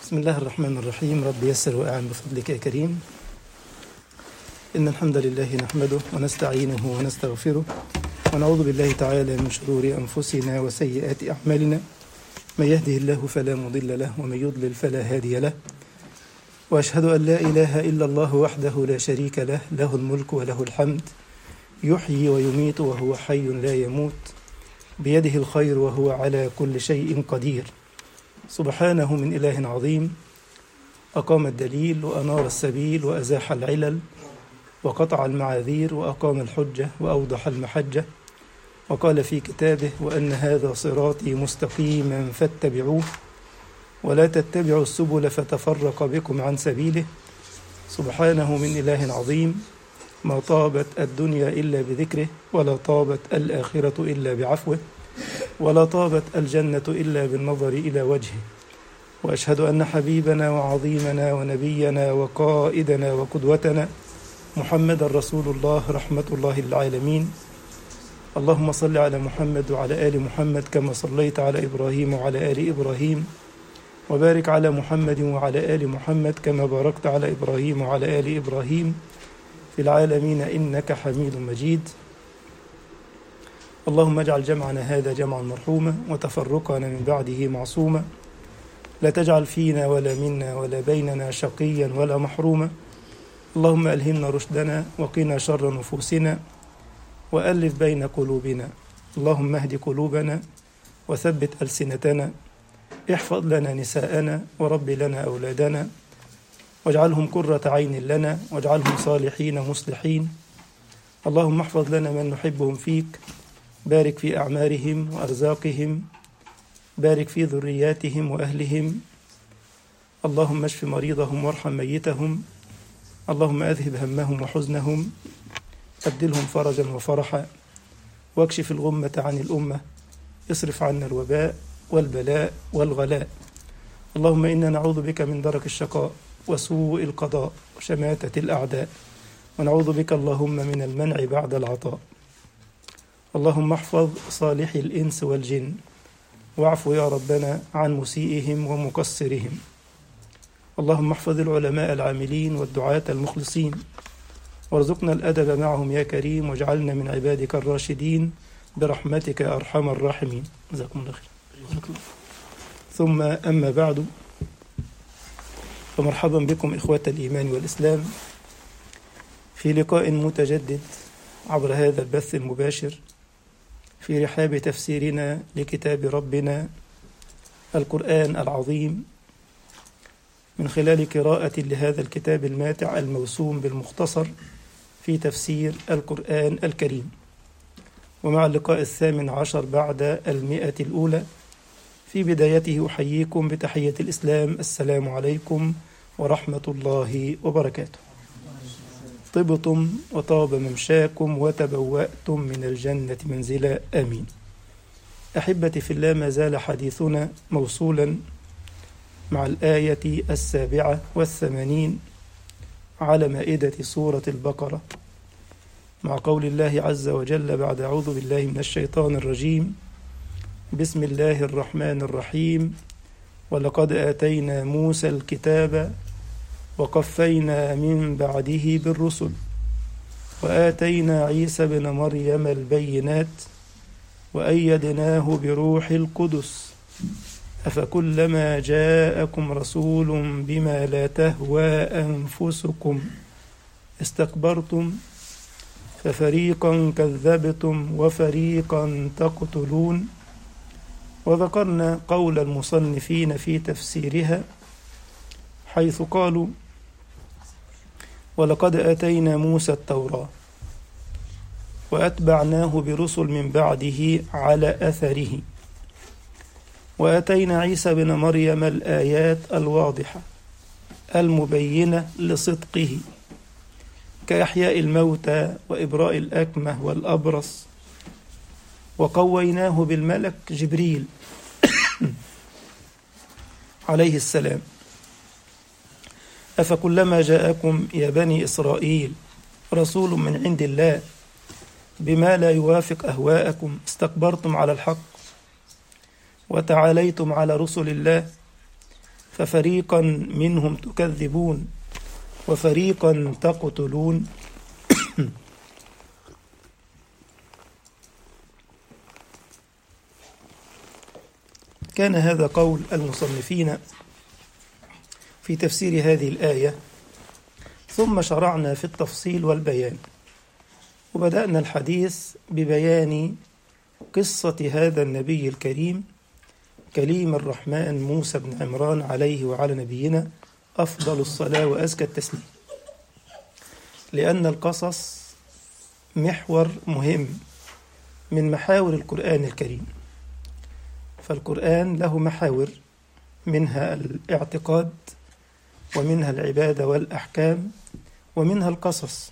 بسم الله الرحمن الرحيم رب يسر وأعن بفضلك يا كريم إن الحمد لله نحمده ونستعينه ونستغفره ونعوذ بالله تعالى من شرور أنفسنا وسيئات أعمالنا من يهده الله فلا مضل له ومن يضلل فلا هادي له وأشهد أن لا إله إلا الله وحده لا شريك له له الملك وله الحمد يحيي ويميت وهو حي لا يموت بيده الخير وهو على كل شيء قدير سبحانه من إله عظيم أقام الدليل وأنار السبيل وأزاح العلل وقطع المعاذير وأقام الحجة وأوضح المحجة وقال في كتابه وأن هذا صراطي مستقيما فاتبعوه ولا تتبعوا السبل فتفرق بكم عن سبيله سبحانه من إله عظيم ما طابت الدنيا إلا بذكره ولا طابت الآخرة إلا بعفوه ولا طابت الجنة إلا بالنظر إلى وجهه وأشهد أن حبيبنا وعظيمنا ونبينا وقائدنا وقدوتنا محمد رسول الله رحمة الله للعالمين اللهم صل على محمد وعلى آل محمد كما صليت على إبراهيم وعلى آل إبراهيم وبارك على محمد وعلى آل محمد كما باركت على إبراهيم وعلى آل إبراهيم في العالمين إنك حميد مجيد اللهم اجعل جمعنا هذا جمعا مرحوما وتفرقنا من بعده معصوما لا تجعل فينا ولا منا ولا بيننا شقيا ولا محروما اللهم ألهمنا رشدنا وقنا شر نفوسنا وألف بين قلوبنا اللهم اهد قلوبنا وثبت ألسنتنا احفظ لنا نساءنا ورب لنا أولادنا واجعلهم قرة عين لنا واجعلهم صالحين مصلحين اللهم احفظ لنا من نحبهم فيك بارك في أعمارهم وأرزاقهم بارك في ذرياتهم وأهلهم اللهم اشف مريضهم وارحم ميتهم اللهم أذهب همهم وحزنهم أبدلهم فرجا وفرحا واكشف الغمة عن الأمة اصرف عنا الوباء والبلاء والغلاء اللهم إنا نعوذ بك من درك الشقاء وسوء القضاء وشماتة الأعداء ونعوذ بك اللهم من المنع بعد العطاء اللهم احفظ صالحي الإنس والجن واعف يا ربنا عن مسيئهم ومقصرهم اللهم احفظ العلماء العاملين والدعاة المخلصين وارزقنا الأدب معهم يا كريم واجعلنا من عبادك الراشدين برحمتك يا أرحم الراحمين جزاكم الله خير ثم أما بعد فمرحبا بكم إخوة الإيمان والإسلام في لقاء متجدد عبر هذا البث المباشر في رحاب تفسيرنا لكتاب ربنا القرآن العظيم من خلال قراءة لهذا الكتاب الماتع الموسوم بالمختصر في تفسير القرآن الكريم ومع اللقاء الثامن عشر بعد المئة الأولى في بدايته أحييكم بتحية الإسلام السلام عليكم ورحمة الله وبركاته طبتم وطاب ممشاكم وتبوأتم من الجنة منزلا آمين أحبتي في الله ما زال حديثنا موصولا مع الآية السابعة والثمانين على مائدة سورة البقرة مع قول الله عز وجل بعد أعوذ بالله من الشيطان الرجيم بسم الله الرحمن الرحيم ولقد آتينا موسى الكتاب وقفينا من بعده بالرسل وآتينا عيسى بن مريم البينات وأيدناه بروح القدس أفكلما جاءكم رسول بما لا تهوى أنفسكم استكبرتم ففريقا كذبتم وفريقا تقتلون وذكرنا قول المصنفين في تفسيرها حيث قالوا ولقد آتينا موسى التوراة وأتبعناه برسل من بعده على أثره وآتينا عيسى بن مريم الآيات الواضحة المبينة لصدقه كإحياء الموتى وإبراء الأكمه والأبرص وقويناه بالملك جبريل عليه السلام أفكلما جاءكم يا بني إسرائيل رسول من عند الله بما لا يوافق أهواءكم استكبرتم على الحق وتعاليتم على رسل الله ففريقا منهم تكذبون وفريقا تقتلون كان هذا قول المصنفين في تفسير هذه الآية ثم شرعنا في التفصيل والبيان وبدأنا الحديث ببيان قصة هذا النبي الكريم كليم الرحمن موسى بن عمران عليه وعلى نبينا أفضل الصلاة وأزكى التسليم لأن القصص محور مهم من محاور القرآن الكريم فالقرآن له محاور منها الاعتقاد ومنها العبادة والأحكام ومنها القصص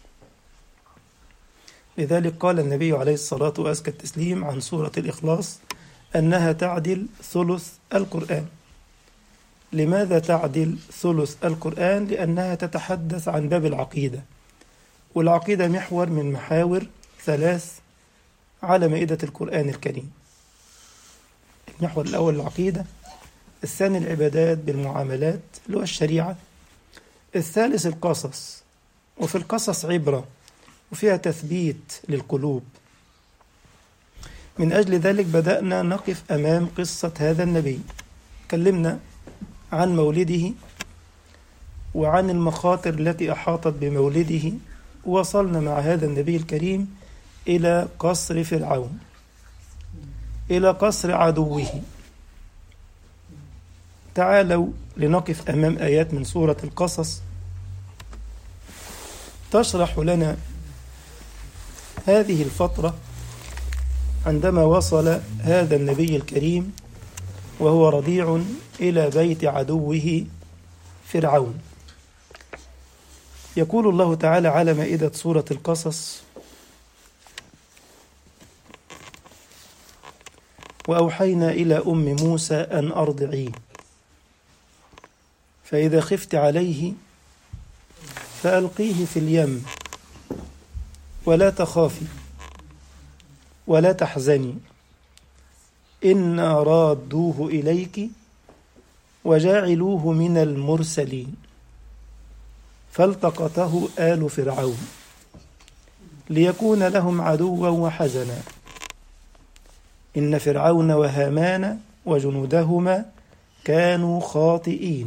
لذلك قال النبي عليه الصلاة وأزكى التسليم عن سورة الإخلاص أنها تعدل ثلث القرآن لماذا تعدل ثلث القرآن؟ لأنها تتحدث عن باب العقيدة والعقيدة محور من محاور ثلاث على مائدة القرآن الكريم المحور الأول العقيدة الثاني العبادات بالمعاملات اللي هو الشريعة الثالث القصص وفي القصص عبرة وفيها تثبيت للقلوب من أجل ذلك بدأنا نقف أمام قصة هذا النبي كلمنا عن مولده وعن المخاطر التي أحاطت بمولده وصلنا مع هذا النبي الكريم إلى قصر فرعون إلى قصر عدوه تعالوا لنقف أمام آيات من سورة القصص تشرح لنا هذه الفترة عندما وصل هذا النبي الكريم وهو رضيع إلى بيت عدوه فرعون يقول الله تعالى على مائدة سورة القصص وأوحينا إلى أم موسى أن أرضعيه فإذا خفت عليه فألقيه في اليم ولا تخافي ولا تحزني إنا رادوه إليك وجاعلوه من المرسلين فالتقطه آل فرعون ليكون لهم عدوا وحزنا إن فرعون وهامان وجنودهما كانوا خاطئين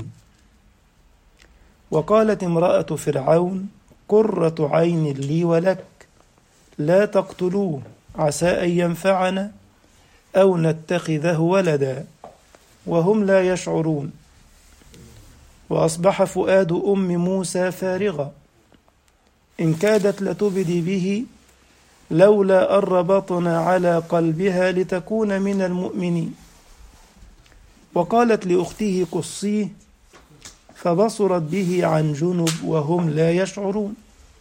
وقالت امرأة فرعون قرة عين لي ولك لا تقتلوه عسى أن ينفعنا أو نتخذه ولدا وهم لا يشعرون وأصبح فؤاد أم موسى فارغا إن كادت لتبدي به لولا أن ربطنا على قلبها لتكون من المؤمنين وقالت لأخته قصيه فبصرت به عن جنب وهم لا يشعرون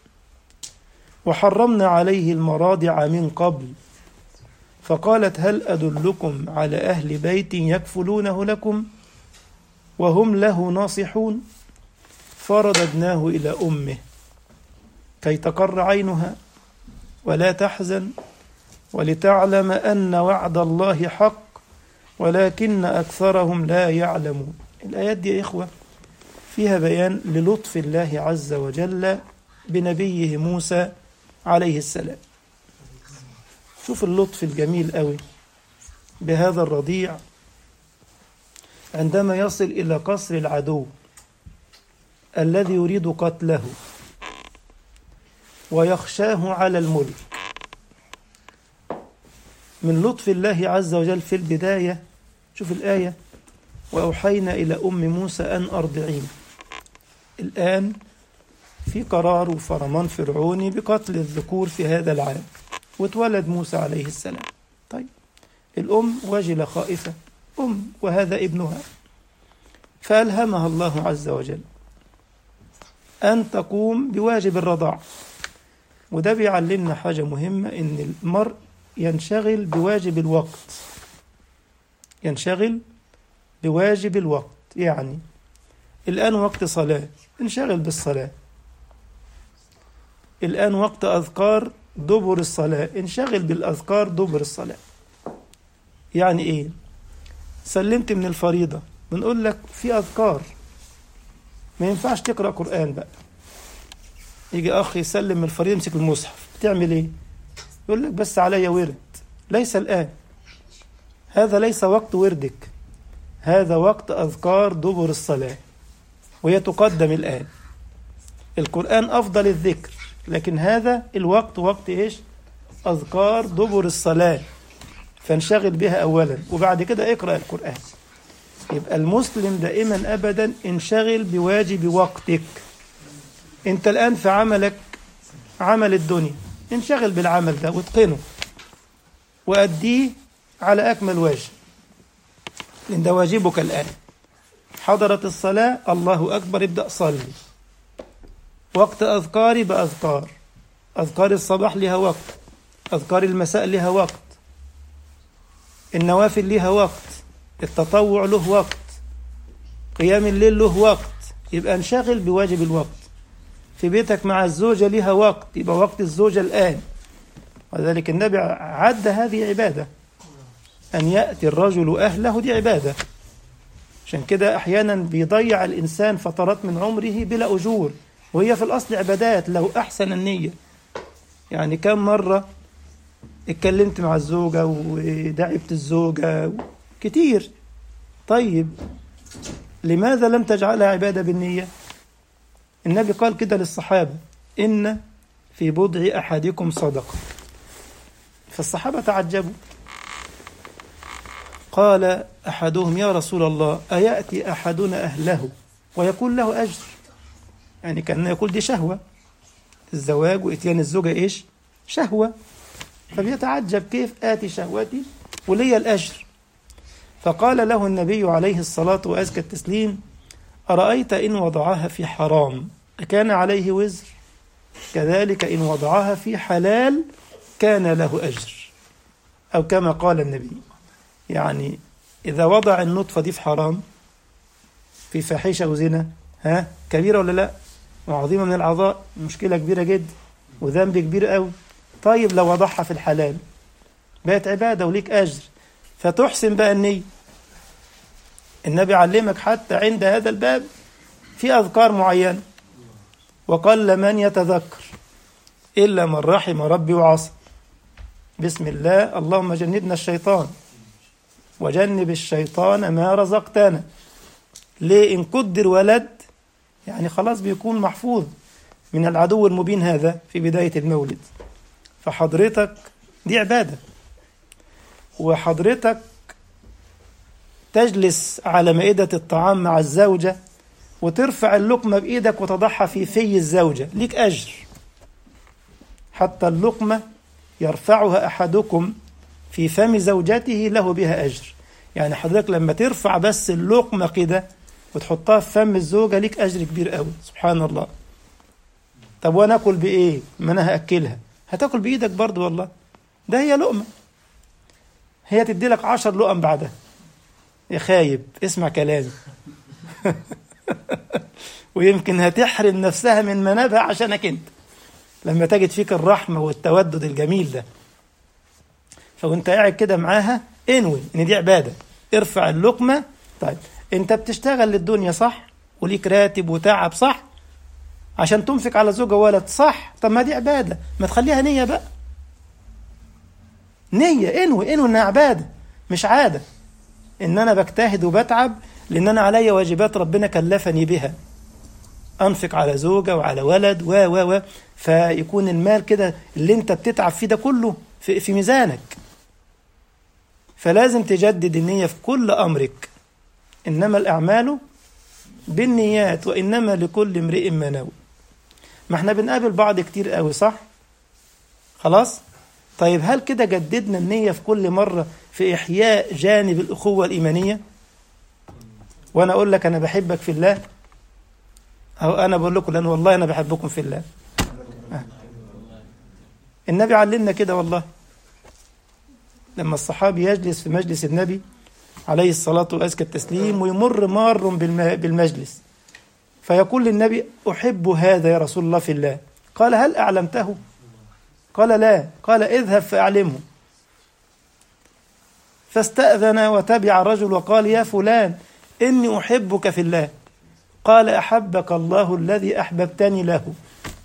وحرمنا عليه المراضع من قبل فقالت هل أدلكم على أهل بيت يكفلونه لكم وهم له ناصحون فرددناه إلى أمه كي تقر عينها ولا تحزن ولتعلم أن وعد الله حق ولكن أكثرهم لا يعلمون الآيات دي يا إخوة فيها بيان للطف الله عز وجل بنبيه موسى عليه السلام شوف اللطف الجميل قوي بهذا الرضيع عندما يصل إلى قصر العدو الذي يريد قتله ويخشاه على الملك من لطف الله عز وجل في البداية شوف الآية وأوحينا إلى أم موسى أن أرضعيه الآن في قرار وفرمان فرعوني بقتل الذكور في هذا العام واتولد موسى عليه السلام طيب الأم وجلة خائفة أم وهذا ابنها فألهمها الله عز وجل أن تقوم بواجب الرضاع وده بيعلمنا حاجة مهمة إن المرء ينشغل بواجب الوقت ينشغل بواجب الوقت يعني الآن وقت صلاة انشغل بالصلاة الآن وقت أذكار دبر الصلاة انشغل بالأذكار دبر الصلاة يعني إيه سلمت من الفريضة بنقول لك في أذكار ما ينفعش تقرأ قرآن بقى يجي أخ يسلم من الفريق يمسك المصحف بتعمل إيه؟ يقول لك بس عليا ورد ليس الآن هذا ليس وقت وردك هذا وقت أذكار دبر الصلاة وهي تقدم الآن القرآن أفضل الذكر لكن هذا الوقت وقت إيش أذكار دبر الصلاة فانشغل بها أولا وبعد كده اقرأ القرآن يبقى المسلم دائما أبدا انشغل بواجب وقتك انت الآن في عملك عمل الدنيا انشغل بالعمل ده واتقنه وأديه على أكمل وجه لأن ده واجبك الآن حضرت الصلاة الله أكبر ابدأ صلي وقت أذكاري بأذكار أذكار الصباح لها وقت أذكار المساء لها وقت النوافل لها وقت التطوع له وقت قيام الليل له وقت يبقى انشغل بواجب الوقت في بيتك مع الزوجة لها وقت يبقى وقت الزوجة الآن ولذلك النبي عد هذه عبادة أن يأتي الرجل أهله دي عبادة عشان كده أحيانا بيضيع الإنسان فترات من عمره بلا أجور وهي في الأصل عبادات لو أحسن النية يعني كم مرة اتكلمت مع الزوجة ودعبت الزوجة كتير طيب لماذا لم تجعلها عبادة بالنية النبي قال كده للصحابة إن في بضع أحدكم صدقة فالصحابة تعجبوا قال أحدهم يا رسول الله أيأتي أحدنا أهله ويكون له أجر يعني كان يقول دي شهوة الزواج وإتيان الزوجة إيش شهوة فبيتعجب كيف آتي شهوتي ولي الأجر فقال له النبي عليه الصلاة وأزكى التسليم أرأيت إن وضعها في حرام أكان عليه وزر كذلك إن وضعها في حلال كان له أجر أو كما قال النبي يعني إذا وضع النطفة دي في حرام في فاحشة وزنا ها كبيرة ولا لا وعظيمة من العظاء مشكلة كبيرة جدا وذنب كبير قوي طيب لو وضعها في الحلال بقت عبادة وليك أجر فتحسن بقى النية النبي علمك حتى عند هذا الباب في أذكار معينة وقل من يتذكر إلا من رحم ربي وعصى بسم الله اللهم جنبنا الشيطان وجنب الشيطان ما رزقتنا ليه إن قدر ولد يعني خلاص بيكون محفوظ من العدو المبين هذا في بداية المولد فحضرتك دي عبادة وحضرتك تجلس على مائدة الطعام مع الزوجة وترفع اللقمة بإيدك وتضعها في في الزوجة ليك أجر حتى اللقمة يرفعها أحدكم في فم زوجته له بها أجر يعني حضرتك لما ترفع بس اللقمة كده وتحطها في فم الزوجة ليك أجر كبير قوي سبحان الله طب وأنا أكل بإيه؟ ما أنا هأكلها هتاكل بإيدك برضو والله ده هي لقمة هي تدي لك عشر لقم بعدها يا خايب اسمع كلامي ويمكن هتحرم نفسها من منابها عشانك انت لما تجد فيك الرحمة والتودد الجميل ده فوانت قاعد كده معاها انوي ان دي عبادة ارفع اللقمة طيب انت بتشتغل للدنيا صح وليك راتب وتعب صح عشان تنفق على زوجة ولد صح طب ما دي عبادة ما تخليها نية بقى نية انوي انوي انها عبادة مش عادة ان انا بجتهد وبتعب لان انا علي واجبات ربنا كلفني بها انفق على زوجة وعلى ولد و و و فيكون المال كده اللي انت بتتعب فيه ده كله في, في ميزانك فلازم تجدد النية في كل أمرك إنما الأعمال بالنيات وإنما لكل امرئ ما نوى ما احنا بنقابل بعض كتير قوي صح خلاص طيب هل كده جددنا النية في كل مرة في إحياء جانب الأخوة الإيمانية وأنا أقول لك أنا بحبك في الله أو أنا بقول لكم لأن والله أنا بحبكم في الله النبي علمنا كده والله لما الصحابي يجلس في مجلس النبي عليه الصلاة وأزكى التسليم ويمر مار بالمجلس فيقول للنبي أحب هذا يا رسول الله في الله قال هل أعلمته قال لا قال اذهب فأعلمه فاستأذن وتبع رجل وقال يا فلان إني أحبك في الله قال أحبك الله الذي أحببتني له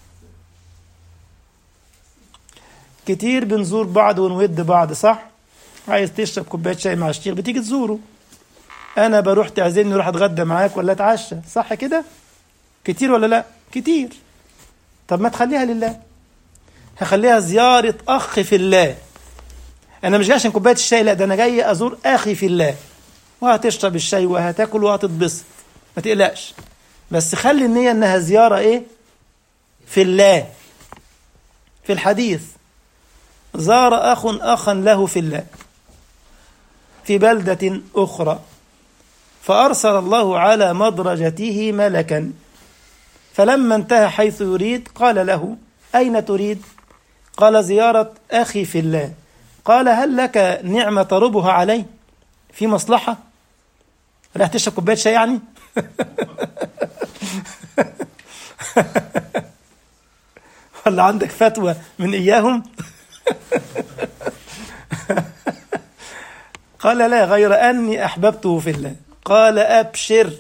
كتير بنزور بعض ونود بعض صح عايز تشرب كوبايه شاي مع الشيخ بتيجي تزوره انا بروح تعزمني اروح اتغدى معاك ولا اتعشى صح كده كتير ولا لا كتير طب ما تخليها لله هخليها زياره اخ في الله انا مش جاي عشان كوبايه الشاي لا ده انا جاي ازور اخي في الله وهتشرب الشاي وهتاكل وهتتبسط ما تقلقش بس خلي النيه انها زياره ايه في الله في الحديث زار أخ أخا له في الله في بلدة أخرى فأرسل الله على مدرجته ملكا فلما انتهى حيث يريد قال له أين تريد؟ قال زيارة أخي في الله قال هل لك نعمة تربها علي؟ في مصلحة؟ راح تشرب كوباية شاي يعني؟ ولا عندك فتوى من إياهم؟ قال لا غير أني أحببته في الله قال أبشر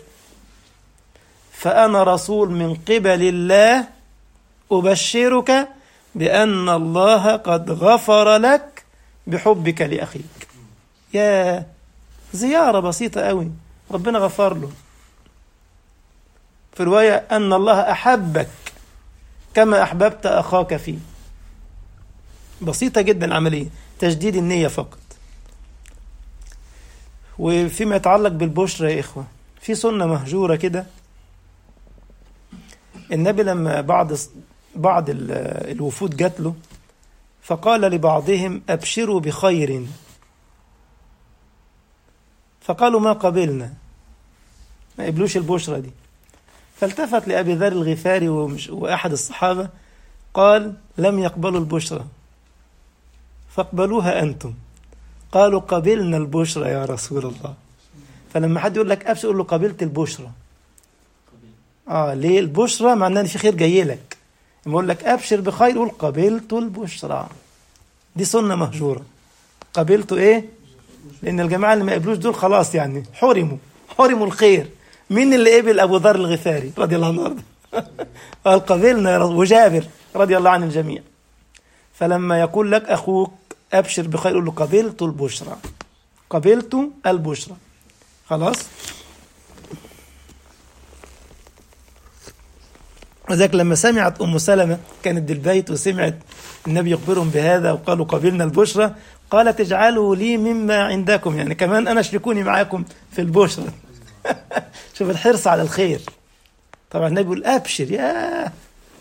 فأنا رسول من قبل الله أبشرك بأن الله قد غفر لك بحبك لأخيك يا زيارة بسيطة قوي ربنا غفر له في رواية أن الله أحبك كما أحببت أخاك فيه بسيطة جدا العملية تجديد النية فقط وفيما يتعلق بالبشرى يا إخوة في سنة مهجورة كده النبي لما بعض بعض الوفود جات له فقال لبعضهم أبشروا بخير فقالوا ما قبلنا ما قبلوش البشرى دي فالتفت لأبي ذر الغفاري وأحد الصحابة قال لم يقبلوا البشرى فاقبلوها أنتم قالوا قبلنا البشرى يا رسول الله فلما حد يقول لك أبشر يقول له قبلت البشرى آه ليه البشرى معناه إن في خير جاي لك لما يقول لك أبشر بخير يقول قبلت البشرى دي سنة مهجورة قبلت إيه لأن الجماعة اللي ما قبلوش دول خلاص يعني حرموا حرموا الخير مين اللي قبل أبو ذر الغفاري رضي الله عنه قال قبلنا يا رسول وجابر رضي الله عن الجميع فلما يقول لك أخوك أبشر بخير يقول له قبلت البشرى قبلت البشرى خلاص وذلك لما سمعت أم سلمة كانت بالبيت وسمعت النبي يخبرهم بهذا وقالوا قبلنا البشرى قالت اجعلوا لي مما عندكم يعني كمان أنا اشركوني معاكم في البشرى شوف الحرص على الخير طبعا النبي يقول أبشر يا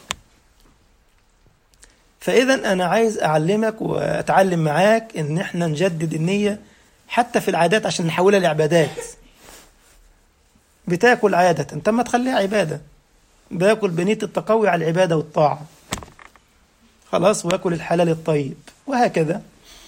فإذا أنا عايز أعلمك وأتعلم معاك إن إحنا نجدد النية حتى في العادات عشان نحولها لعبادات بتاكل عادة أنت ما تخليها عبادة باكل بنية التقوي على العبادة والطاعة خلاص واكل الحلال الطيب وهكذا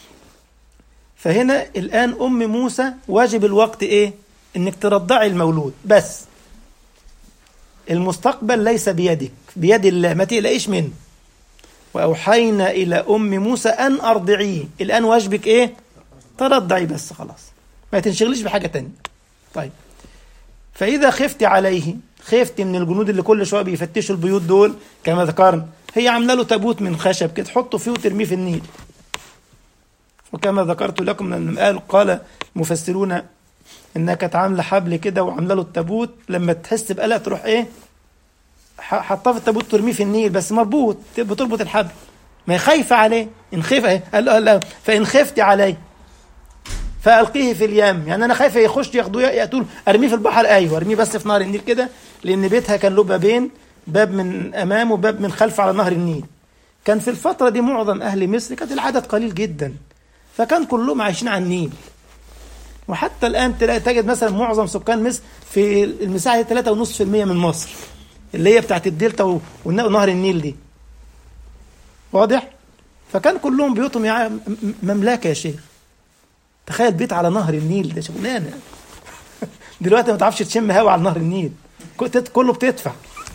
فهنا الآن أم موسى واجب الوقت إيه إنك ترضعي المولود بس المستقبل ليس بيدك بيد الله ما تقلقيش منه وأوحينا إلى أم موسى أن أرضعيه الآن واجبك إيه ترضعي بس خلاص ما تنشغليش بحاجة تانية طيب فإذا خفت عليه خفت من الجنود اللي كل شوية بيفتشوا البيوت دول كما ذكرنا هي عاملة له تابوت من خشب كده تحطه فيه وترميه في النيل وكما ذكرت لكم ان قال قال مفسرون انها كانت عامله حبل كده وعامله له التابوت لما تحس بقلق تروح ايه حطاه في التابوت ترميه في النيل بس مربوط بتربط الحبل ما هي خايفه عليه ان خيف قال له فان خفت عليه فالقيه في اليم يعني انا خايف يخش ياخدوه يقتلوا ارميه في البحر ايوه ارميه بس في نهر النيل كده لان بيتها كان له بابين باب من امام وباب من خلف على نهر النيل كان في الفتره دي معظم اهل مصر كانت العدد قليل جدا فكان كلهم عايشين على النيل وحتى الان تلاقي تجد مثلا معظم سكان مصر في المساحه 3.5% من مصر اللي هي بتاعت الدلتا ونهر النيل دي واضح فكان كلهم بيوتهم يعني مملكه يا شيخ تخيل بيت على نهر النيل ده شغلانه دلوقتي ما تعرفش تشم هوا على نهر النيل كله بتدفع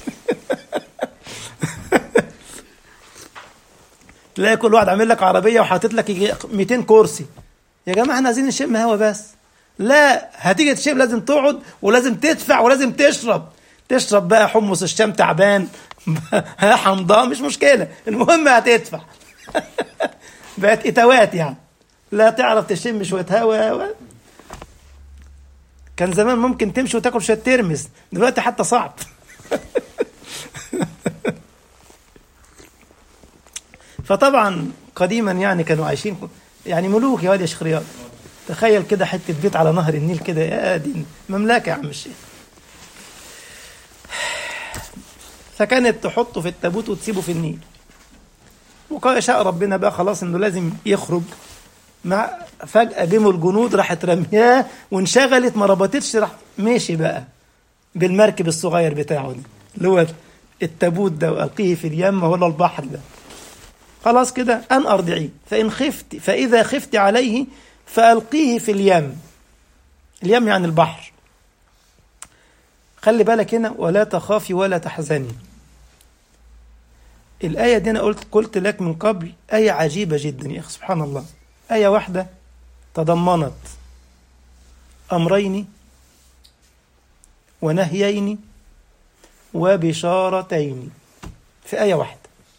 تلاقي كل واحد عامل لك عربيه وحاطط لك 200 كرسي يا جماعه احنا عايزين نشم هوا بس لا هتيجي تشرب لازم تقعد ولازم تدفع ولازم تشرب تشرب بقى حمص الشام تعبان ها حمضاء مش مشكلة المهم هتدفع بقت اتوات يعني لا تعرف تشم شوية هوا كان زمان ممكن تمشي وتاكل شوية ترمس دلوقتي حتى صعب فطبعا قديما يعني كانوا عايشين يعني ملوك يا واد يا شيخ رياض تخيل كده حته بيت على نهر النيل كده يا دي مملكه يا عم الشيخ فكانت تحطه في التابوت وتسيبه في النيل وقال شاء ربنا بقى خلاص انه لازم يخرج مع فجأة جموا الجنود راحت رمياه وانشغلت ما ربطتش راح ماشي بقى بالمركب الصغير بتاعه ده اللي هو التابوت ده والقيه في اليم ولا البحر ده خلاص كده أن أرضعيه فإن خفت فإذا خفت عليه فألقيه في اليم اليم يعني البحر خلي بالك هنا ولا تخافي ولا تحزني الآية دي أنا قلت قلت لك من قبل آية عجيبة جدا يا أخي سبحان الله آية واحدة تضمنت أمرين ونهيين وبشارتين في آية واحدة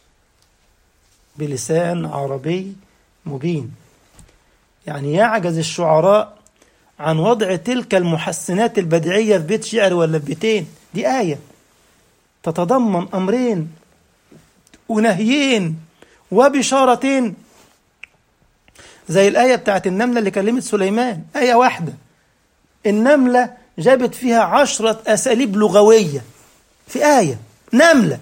بلسان عربي مبين يعني يعجز الشعراء عن وضع تلك المحسنات البديعية في بيت شعر ولا في بيتين دي آية تتضمن أمرين ونهيين وبشارتين زي الآية بتاعت النملة اللي كلمت سليمان آية واحدة النملة جابت فيها عشرة أساليب لغوية في آية نملة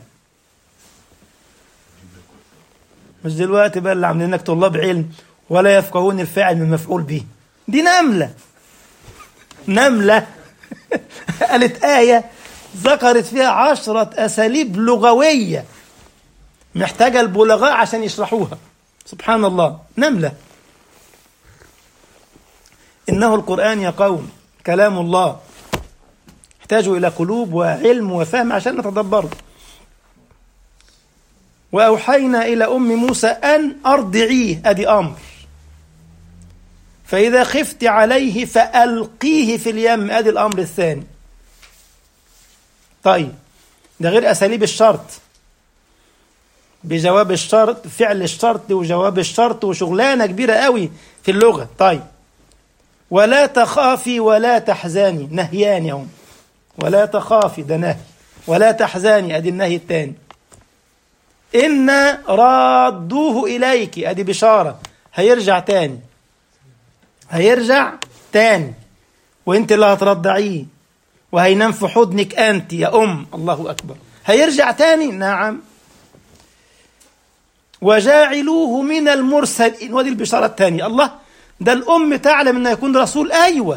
مش دلوقتي بقى اللي عاملينك طلاب علم ولا يفقهون الفاعل من مفعول به دي نملة نملة قالت آية ذكرت فيها عشرة أساليب لغوية محتاجة البلغاء عشان يشرحوها سبحان الله نملة إنه القرآن يا قوم كلام الله يحتاج إلى قلوب وعلم وفهم عشان نتدبره وأوحينا إلى أم موسى أن أرضعيه أدي أمر فإذا خفت عليه فألقيه في اليم أدي الأمر الثاني طيب ده غير أساليب الشرط بجواب الشرط فعل الشرط وجواب الشرط وشغلانة كبيرة قوي في اللغة طيب ولا تخافي ولا تحزاني نهيان يوم ولا تخافي ده نهي ولا تحزاني ادي النهي الثاني إن رادوه إليك أدي بشارة هيرجع تاني هيرجع تاني وانت اللي هترضعيه وهينام في حضنك أنت يا أم الله أكبر هيرجع تاني نعم وجاعلوه من المرسلين ودي البشارة الثانية الله ده الأم تعلم أنه يكون رسول أيوة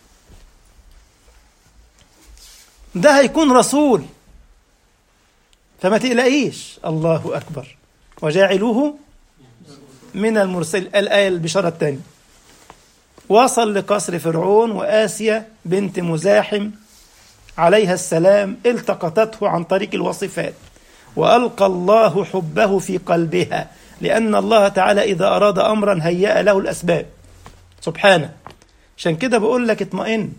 ده هيكون رسول فما تقلقيش الله أكبر وجاعلوه من المرسل الآية البشارة الثانية وصل لقصر فرعون وآسيا بنت مزاحم عليها السلام التقطته عن طريق الوصفات وألقى الله حبه في قلبها لأن الله تعالى إذا أراد أمرا هيأ له الأسباب سبحانه عشان كده بقول لك اطمئن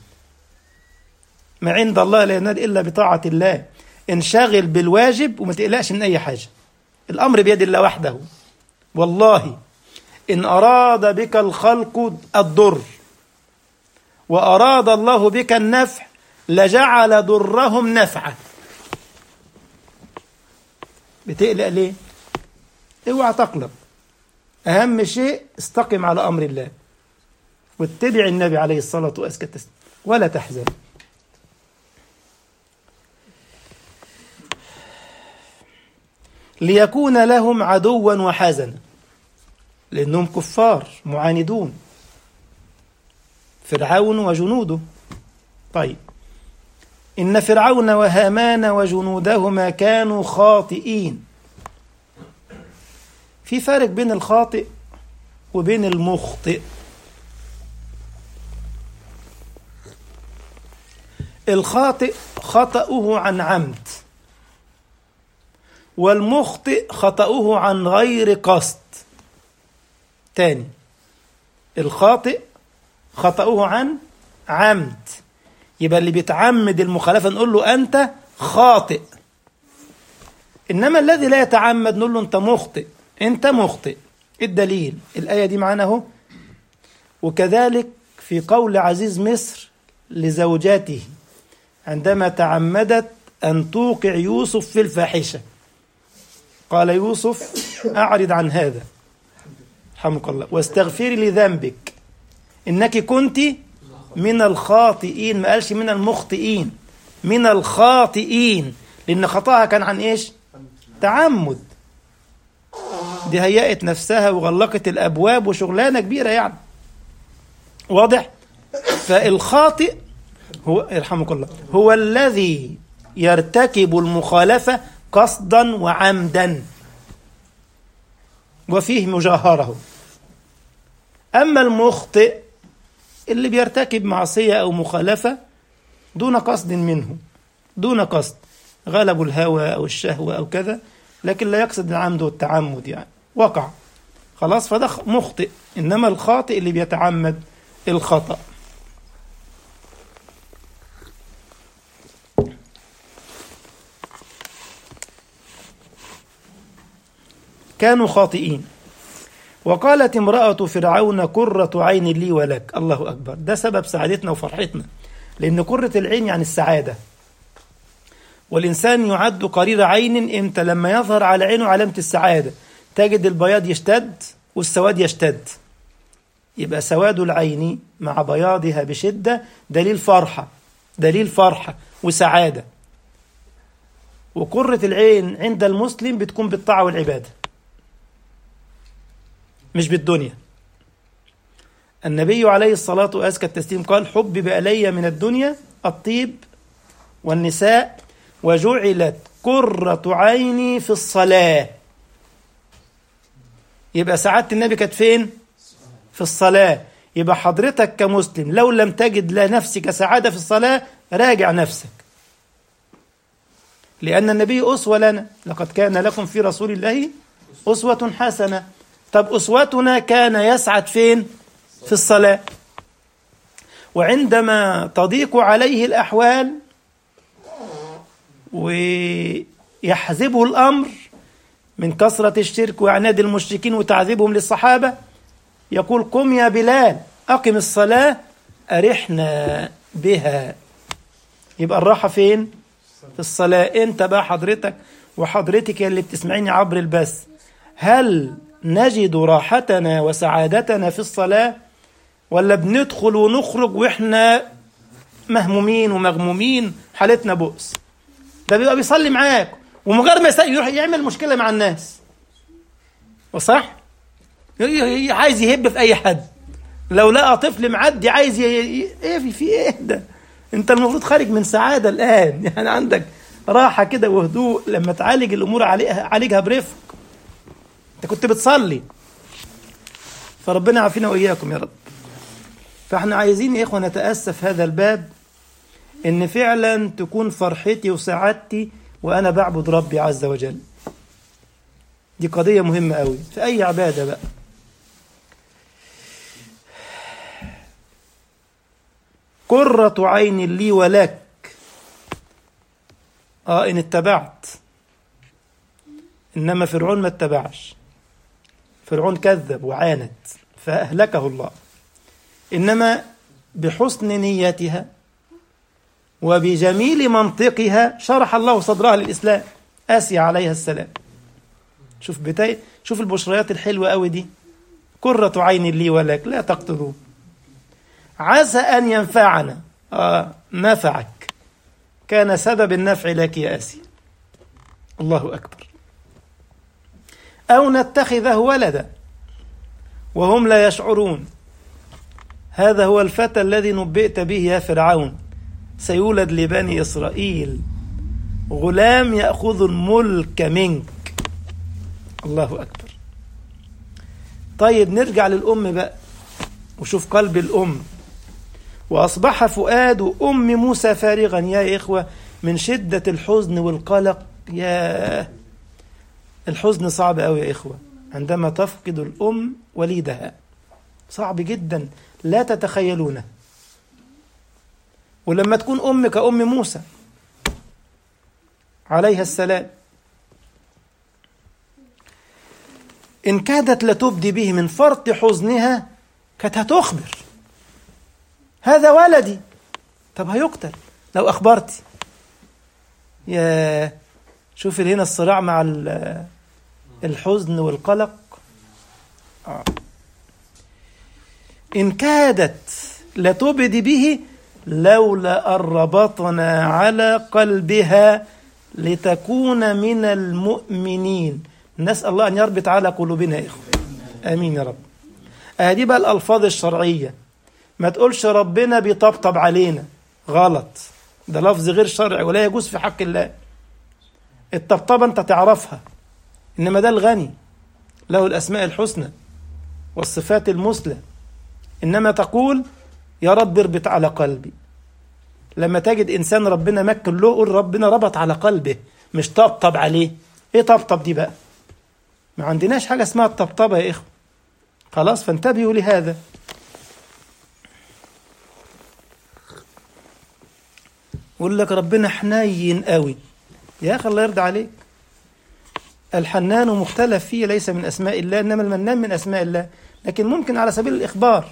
ما عند الله لا ينال إلا بطاعة الله انشغل بالواجب وما تقلقش من أي حاجة الأمر بيد الله وحده والله إن أراد بك الخلق الضر وأراد الله بك النفع لجعل ضرهم نفعا بتقلق ليه؟ اوعى تقلق أهم شيء استقم على أمر الله واتبع النبي عليه الصلاة والسلام ولا تحزن ليكون لهم عدوا وحزنا لأنهم كفار معاندون فرعون وجنوده طيب إن فرعون وهامان وجنودهما كانوا خاطئين في فرق بين الخاطئ وبين المخطئ الخاطئ خطأه عن عمد والمخطئ خطأه عن غير قصد تاني الخاطئ خطأه عن عمد يبقى اللي بيتعمد المخالفة نقول له أنت خاطئ إنما الذي لا يتعمد نقول له أنت مخطئ أنت مخطئ الدليل الآية دي معانا أهو وكذلك في قول عزيز مصر لزوجاته عندما تعمدت أن توقع يوسف في الفاحشة قال يوسف أعرض عن هذا رحمك الله واستغفري لذنبك إنك كنت من الخاطئين ما قالش من المخطئين من الخاطئين لأن خطأها كان عن إيش تعمد دي هيأت نفسها وغلقت الأبواب وشغلانة كبيرة يعني واضح فالخاطئ هو يرحمك الله هو الذي يرتكب المخالفة قصدا وعمدا وفيه مجاهرة أما المخطئ اللي بيرتكب معصية أو مخالفة دون قصد منه دون قصد غلب الهوى أو الشهوة أو كذا لكن لا يقصد العمد والتعمد يعني وقع خلاص فده مخطئ إنما الخاطئ اللي بيتعمد الخطأ كانوا خاطئين وقالت امرأة فرعون قرة عين لي ولك الله أكبر ده سبب سعادتنا وفرحتنا لأن قرة العين يعني السعادة والإنسان يعد قرير عين إمتى لما يظهر على عينه علامة السعادة تجد البياض يشتد والسواد يشتد يبقى سواد العين مع بياضها بشدة دليل فرحة دليل فرحة وسعادة وقرة العين عند المسلم بتكون بالطاعة والعبادة مش بالدنيا النبي عليه الصلاة وأزكى التسليم قال حبب إلي من الدنيا الطيب والنساء وجعلت قرة عيني في الصلاة يبقى سعادة النبي كانت فين؟ في الصلاة يبقى حضرتك كمسلم لو لم تجد لنفسك سعادة في الصلاة راجع نفسك لأن النبي أسوة لنا لقد كان لكم في رسول الله أسوة حسنة طب أسوتنا كان يسعد فين؟ في الصلاة وعندما تضيق عليه الأحوال ويحزبه الأمر من كثرة الشرك وعناد المشركين وتعذيبهم للصحابة يقول قم يا بلال أقم الصلاة أرحنا بها يبقى الراحة فين؟ في الصلاة أنت بقى حضرتك وحضرتك اللي بتسمعيني عبر البث هل نجد راحتنا وسعادتنا في الصلاة ولا بندخل ونخرج وإحنا مهمومين ومغمومين حالتنا بؤس ده بيبقى بيصلي معاك ومجرد ما يروح يعمل مشكلة مع الناس وصح؟ عايز يهب في أي حد لو لقى طفل معدي عايز ي... ايه في في ايه ده؟ انت المفروض خارج من سعاده الان يعني عندك راحه كده وهدوء لما تعالج الامور عليها عالجها برفق انت كنت بتصلي فربنا يعافينا واياكم يا رب فاحنا عايزين يا اخوه نتاسف هذا الباب ان فعلا تكون فرحتي وسعادتي وانا بعبد ربي عز وجل دي قضيه مهمه قوي في اي عباده بقى قرة عين لي ولك اه ان اتبعت انما فرعون ما اتبعش فرعون كذب وعاند فاهلكه الله انما بحسن نيتها وبجميل منطقها شرح الله صدرها للاسلام اسيا عليها السلام شوف بتاي شوف البشريات الحلوه قوي دي قرة عين لي ولك لا تقتلوه عسى أن ينفعنا آه نفعك كان سبب النفع لك يا آسيا الله أكبر أو نتخذه ولدا وهم لا يشعرون هذا هو الفتى الذي نبئت به يا فرعون سيولد لبني إسرائيل غلام يأخذ الملك منك الله أكبر طيب نرجع للأم بقى وشوف قلب الأم وأصبح فؤاد أم موسى فارغا يا إخوة من شدة الحزن والقلق يا الحزن صعب أوي يا إخوة عندما تفقد الأم وليدها صعب جدا لا تتخيلونه ولما تكون أم كأم موسى عليها السلام إن كادت لتبدي به من فرط حزنها كانت هتخبر هذا ولدي طب هيقتل لو أخبرتي يا شوف هنا الصراع مع الحزن والقلق آه. إن كادت لتبدي به لولا أن ربطنا على قلبها لتكون من المؤمنين نسأل الله أن يربط على قلوبنا يا إخوة آمين يا رب أهدي بقى الألفاظ الشرعية ما تقولش ربنا بيطبطب علينا غلط ده لفظ غير شرعي ولا يجوز في حق الله الطبطبة أنت تعرفها إنما ده الغني له الأسماء الحسنى والصفات المثلى إنما تقول يا رب اربط على قلبي لما تجد إنسان ربنا مكن له قول ربنا ربط على قلبه مش طبطب عليه إيه طبطب دي بقى ما عندناش حاجة اسمها الطبطبة يا إخوة خلاص فانتبهوا لهذا يقول لك ربنا حنين قوي يا أخي الله يرضى عليك الحنان مختلف فيه ليس من أسماء الله إنما المنان من أسماء الله لكن ممكن على سبيل الإخبار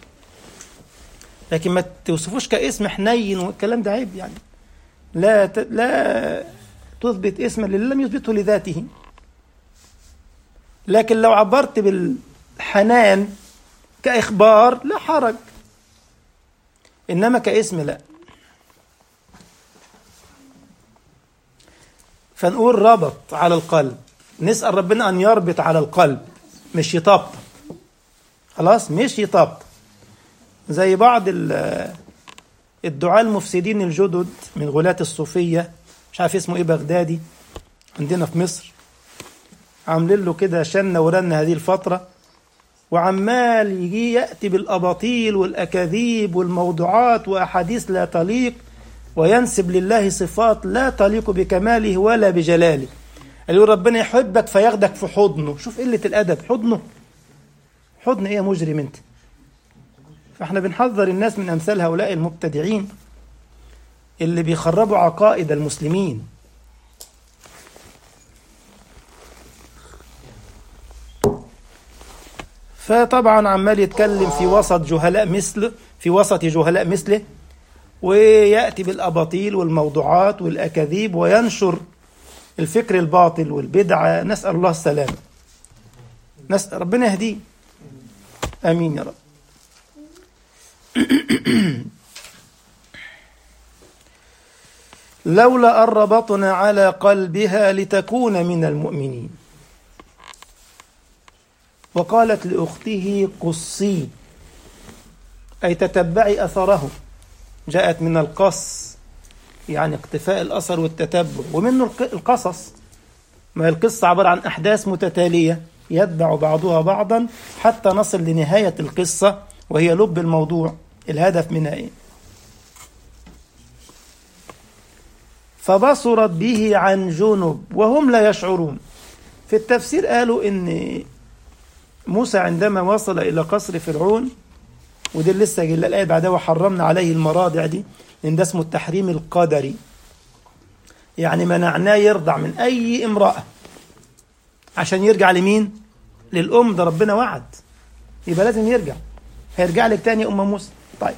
لكن ما توصفوش كاسم حنين والكلام ده عيب يعني لا ت... لا تثبت اسما لله لم يثبته لذاته لكن لو عبرت بالحنان كإخبار لا حرج إنما كاسم لا فنقول ربط على القلب نسأل ربنا أن يربط على القلب مش يطبطب خلاص مش يطبطب زي بعض الدعاة المفسدين الجدد من غلاة الصوفية مش عارف اسمه ايه بغدادي عندنا في مصر عاملين له كده شنة ورنة هذه الفترة وعمال يجي يأتي بالأباطيل والأكاذيب والموضوعات وأحاديث لا تليق وينسب لله صفات لا تليق بكماله ولا بجلاله يقول ربنا يحبك فياخدك في حضنه شوف قلة الأدب حضنه حضن ايه يا مجرم انت فاحنا بنحذر الناس من امثال هؤلاء المبتدعين اللي بيخربوا عقائد المسلمين فطبعا عمال يتكلم في وسط جهلاء مثل في وسط جهلاء مثله وياتي بالاباطيل والموضوعات والاكاذيب وينشر الفكر الباطل والبدعه نسال الله السلامه نسال ربنا يهديه امين يا رب لولا أن ربطنا على قلبها لتكون من المؤمنين وقالت لأخته قصي أي تتبعي أثره جاءت من القص يعني اقتفاء الأثر والتتبع ومنه القصص ما القصة عبارة عن أحداث متتالية يتبع بعضها بعضا حتى نصل لنهاية القصة وهي لب الموضوع الهدف منها ايه فبصرت به عن جنب وهم لا يشعرون في التفسير قالوا ان موسى عندما وصل الى قصر فرعون ودي لسه جل الايه بعدها وحرمنا عليه المراضع دي لان ده اسمه التحريم القدري يعني منعناه يرضع من اي امراه عشان يرجع لمين للام ده ربنا وعد يبقى لازم يرجع هيرجع لك تاني يا ام موسى طيب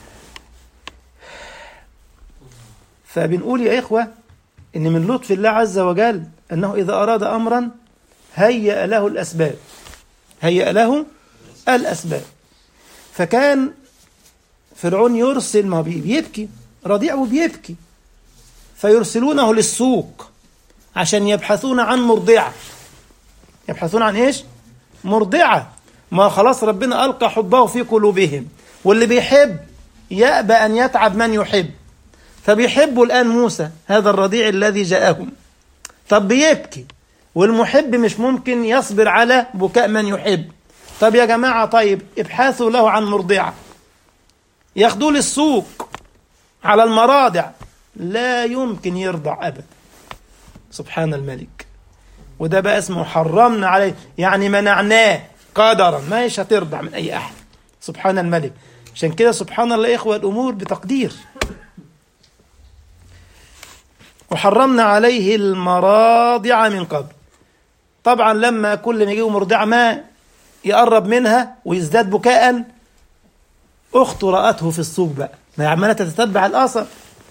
فبنقول يا إخوة إن من لطف الله عز وجل أنه إذا أراد أمرا هيأ له الأسباب هيأ له الأسباب فكان فرعون يرسل ما بيبكي رضيع وبيبكي فيرسلونه للسوق عشان يبحثون عن مرضعة يبحثون عن إيش مرضعة ما خلاص ربنا ألقى حبه في قلوبهم واللي بيحب يأبى أن يتعب من يحب فبيحبوا الآن موسى هذا الرضيع الذي جاءهم طب بيبكي والمحب مش ممكن يصبر على بكاء من يحب طب يا جماعة طيب ابحثوا له عن مرضعة ياخدوه للسوق على المراضع لا يمكن يرضع أبدا سبحان الملك وده بقى اسمه حرمنا عليه يعني منعناه قدرا مش هترضع من أي أحد سبحان الملك عشان كده سبحان الله يا إخوة الأمور بتقدير وحرمنا عليه المراضع من قبل طبعا لما كل ما يجيه مرضعة ما يقرب منها ويزداد بكاء أخته رأته في السوق بقى ما هي عمالة تتتبع الأثر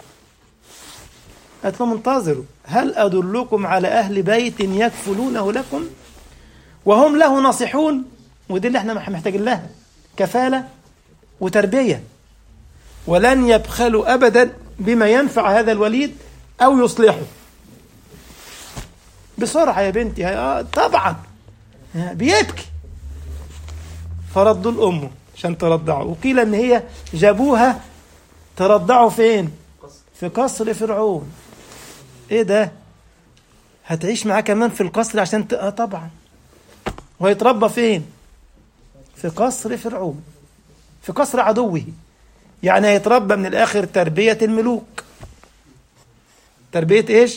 قالت لهم انتظروا هل أدلكم على أهل بيت يكفلونه لكم وهم له ناصحون ودي اللي احنا محتاجين لها كفالة وتربية ولن يبخلوا أبدا بما ينفع هذا الوليد أو يصلحه بسرعة يا بنتي آه طبعا بيبكي فردوا لأمه عشان ترضعه وقيل ان هي جابوها ترضعه فين في قصر فرعون ايه ده هتعيش معاه كمان في القصر عشان ت... اه طبعا وهيتربى فين في قصر فرعون في قصر عدوه يعني هيتربى من الاخر تربية الملوك تربية ايش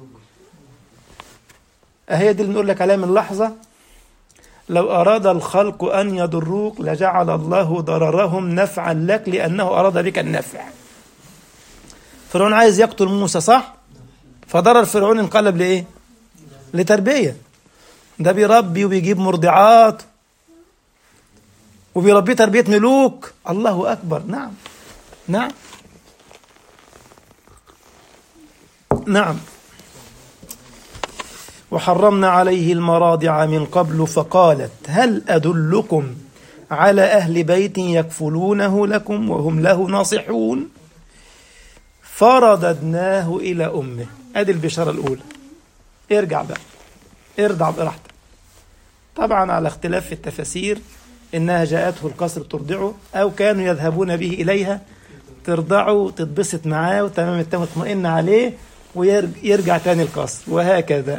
اهي دي اللي نقول لك عليها من لحظة لو أراد الخلق أن يضروك لجعل الله ضررهم نفعا لك لأنه أراد بك النفع فرعون عايز يقتل موسى صح فضرر فرعون انقلب لإيه لتربية ده بيربي وبيجيب مرضعات وبيربيه تربية ملوك الله أكبر نعم نعم نعم وحرمنا عليه المراضع من قبل فقالت هل أدلكم على أهل بيت يكفلونه لكم وهم له ناصحون فرددناه إلى أمه أدي البشارة الأولى ارجع بقى ارضع براحتك طبعا على اختلاف في التفاسير إنها جاءته القصر ترضعه أو كانوا يذهبون به إليها ترضعه تتبسط معاه وتمام التم تطمئن عليه ويرجع تاني القصر وهكذا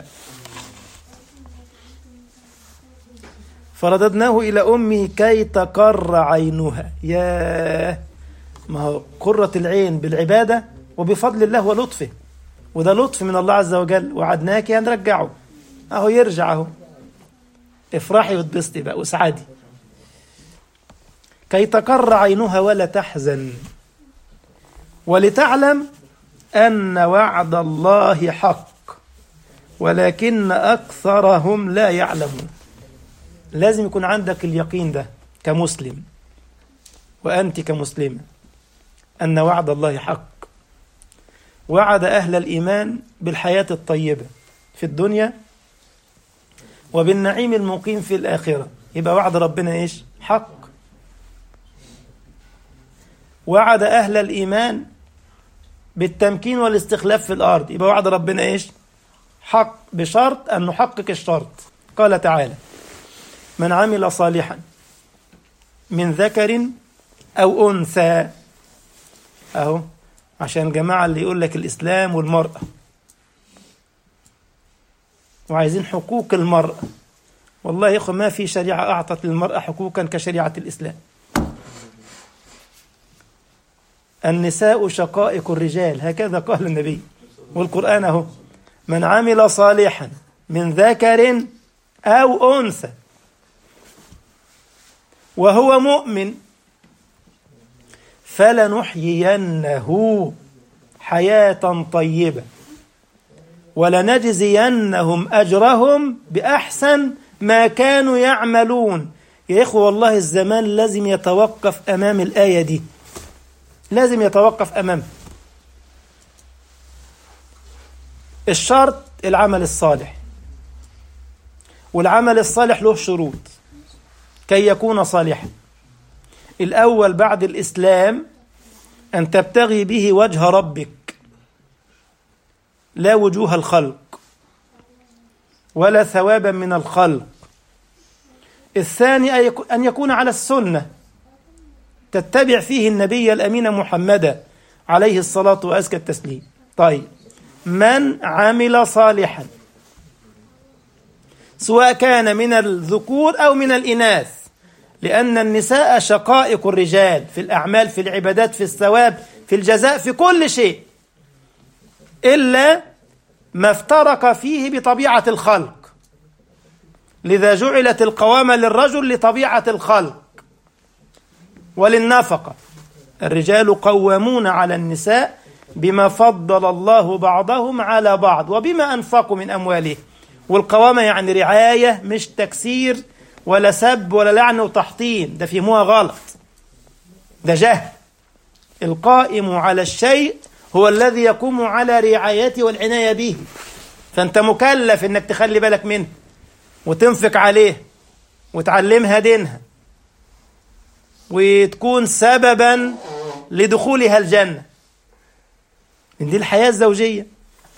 فرددناه إلى أمه كي تقر عينها يا ما هو قرة العين بالعبادة وبفضل الله ولطفه وده لطف من الله عز وجل وعدناك هنرجعه أهو يرجع أهو افرحي واتبسطي بقى واسعدي كي تقر عينها ولا تحزن ولتعلم أن وعد الله حق ولكن أكثرهم لا يعلمون لازم يكون عندك اليقين ده كمسلم وأنت كمسلمة أن وعد الله حق وعد أهل الإيمان بالحياة الطيبة في الدنيا وبالنعيم المقيم في الآخرة يبقى وعد ربنا إيش حق وعد أهل الإيمان بالتمكين والاستخلاف في الأرض يبقى وعد ربنا إيش حق بشرط أن نحقق الشرط قال تعالى من عمل صالحا من ذكر أو أنثى أهو عشان الجماعة اللي يقول لك الإسلام والمرأة وعايزين حقوق المرأة والله يا أخو ما في شريعة أعطت للمرأة حقوقا كشريعة الإسلام النساء شقائق الرجال هكذا قال النبي والقرآن أهو من عمل صالحا من ذكر أو أنثى وهو مؤمن فلنحيينه حياة طيبة ولنجزينهم أجرهم بأحسن ما كانوا يعملون يا إخوة والله الزمان لازم يتوقف أمام الآية دي لازم يتوقف أمام الشرط العمل الصالح والعمل الصالح له شروط كي يكون صالحا الأول بعد الإسلام أن تبتغي به وجه ربك لا وجوه الخلق ولا ثوابا من الخلق الثاني أن يكون على السنة تتبع فيه النبي الأمين محمدا عليه الصلاة وأزكى التسليم طيب من عمل صالحا سواء كان من الذكور أو من الإناث لأن النساء شقائق الرجال في الأعمال في العبادات في الثواب في الجزاء في كل شيء إلا ما افترق فيه بطبيعة الخلق لذا جعلت القوامة للرجل لطبيعة الخلق وللنفقة الرجال قوامون على النساء بما فضل الله بعضهم على بعض وبما أنفقوا من أموالهم والقوامة يعني رعاية مش تكسير ولا سب ولا لعن وتحطيم ده فهموها غلط ده جهل القائم على الشيء هو الذي يقوم على رعايته والعناية به فأنت مكلف إنك تخلي بالك منه وتنفق عليه وتعلمها دينها وتكون سببا لدخولها الجنة من دي الحياة الزوجية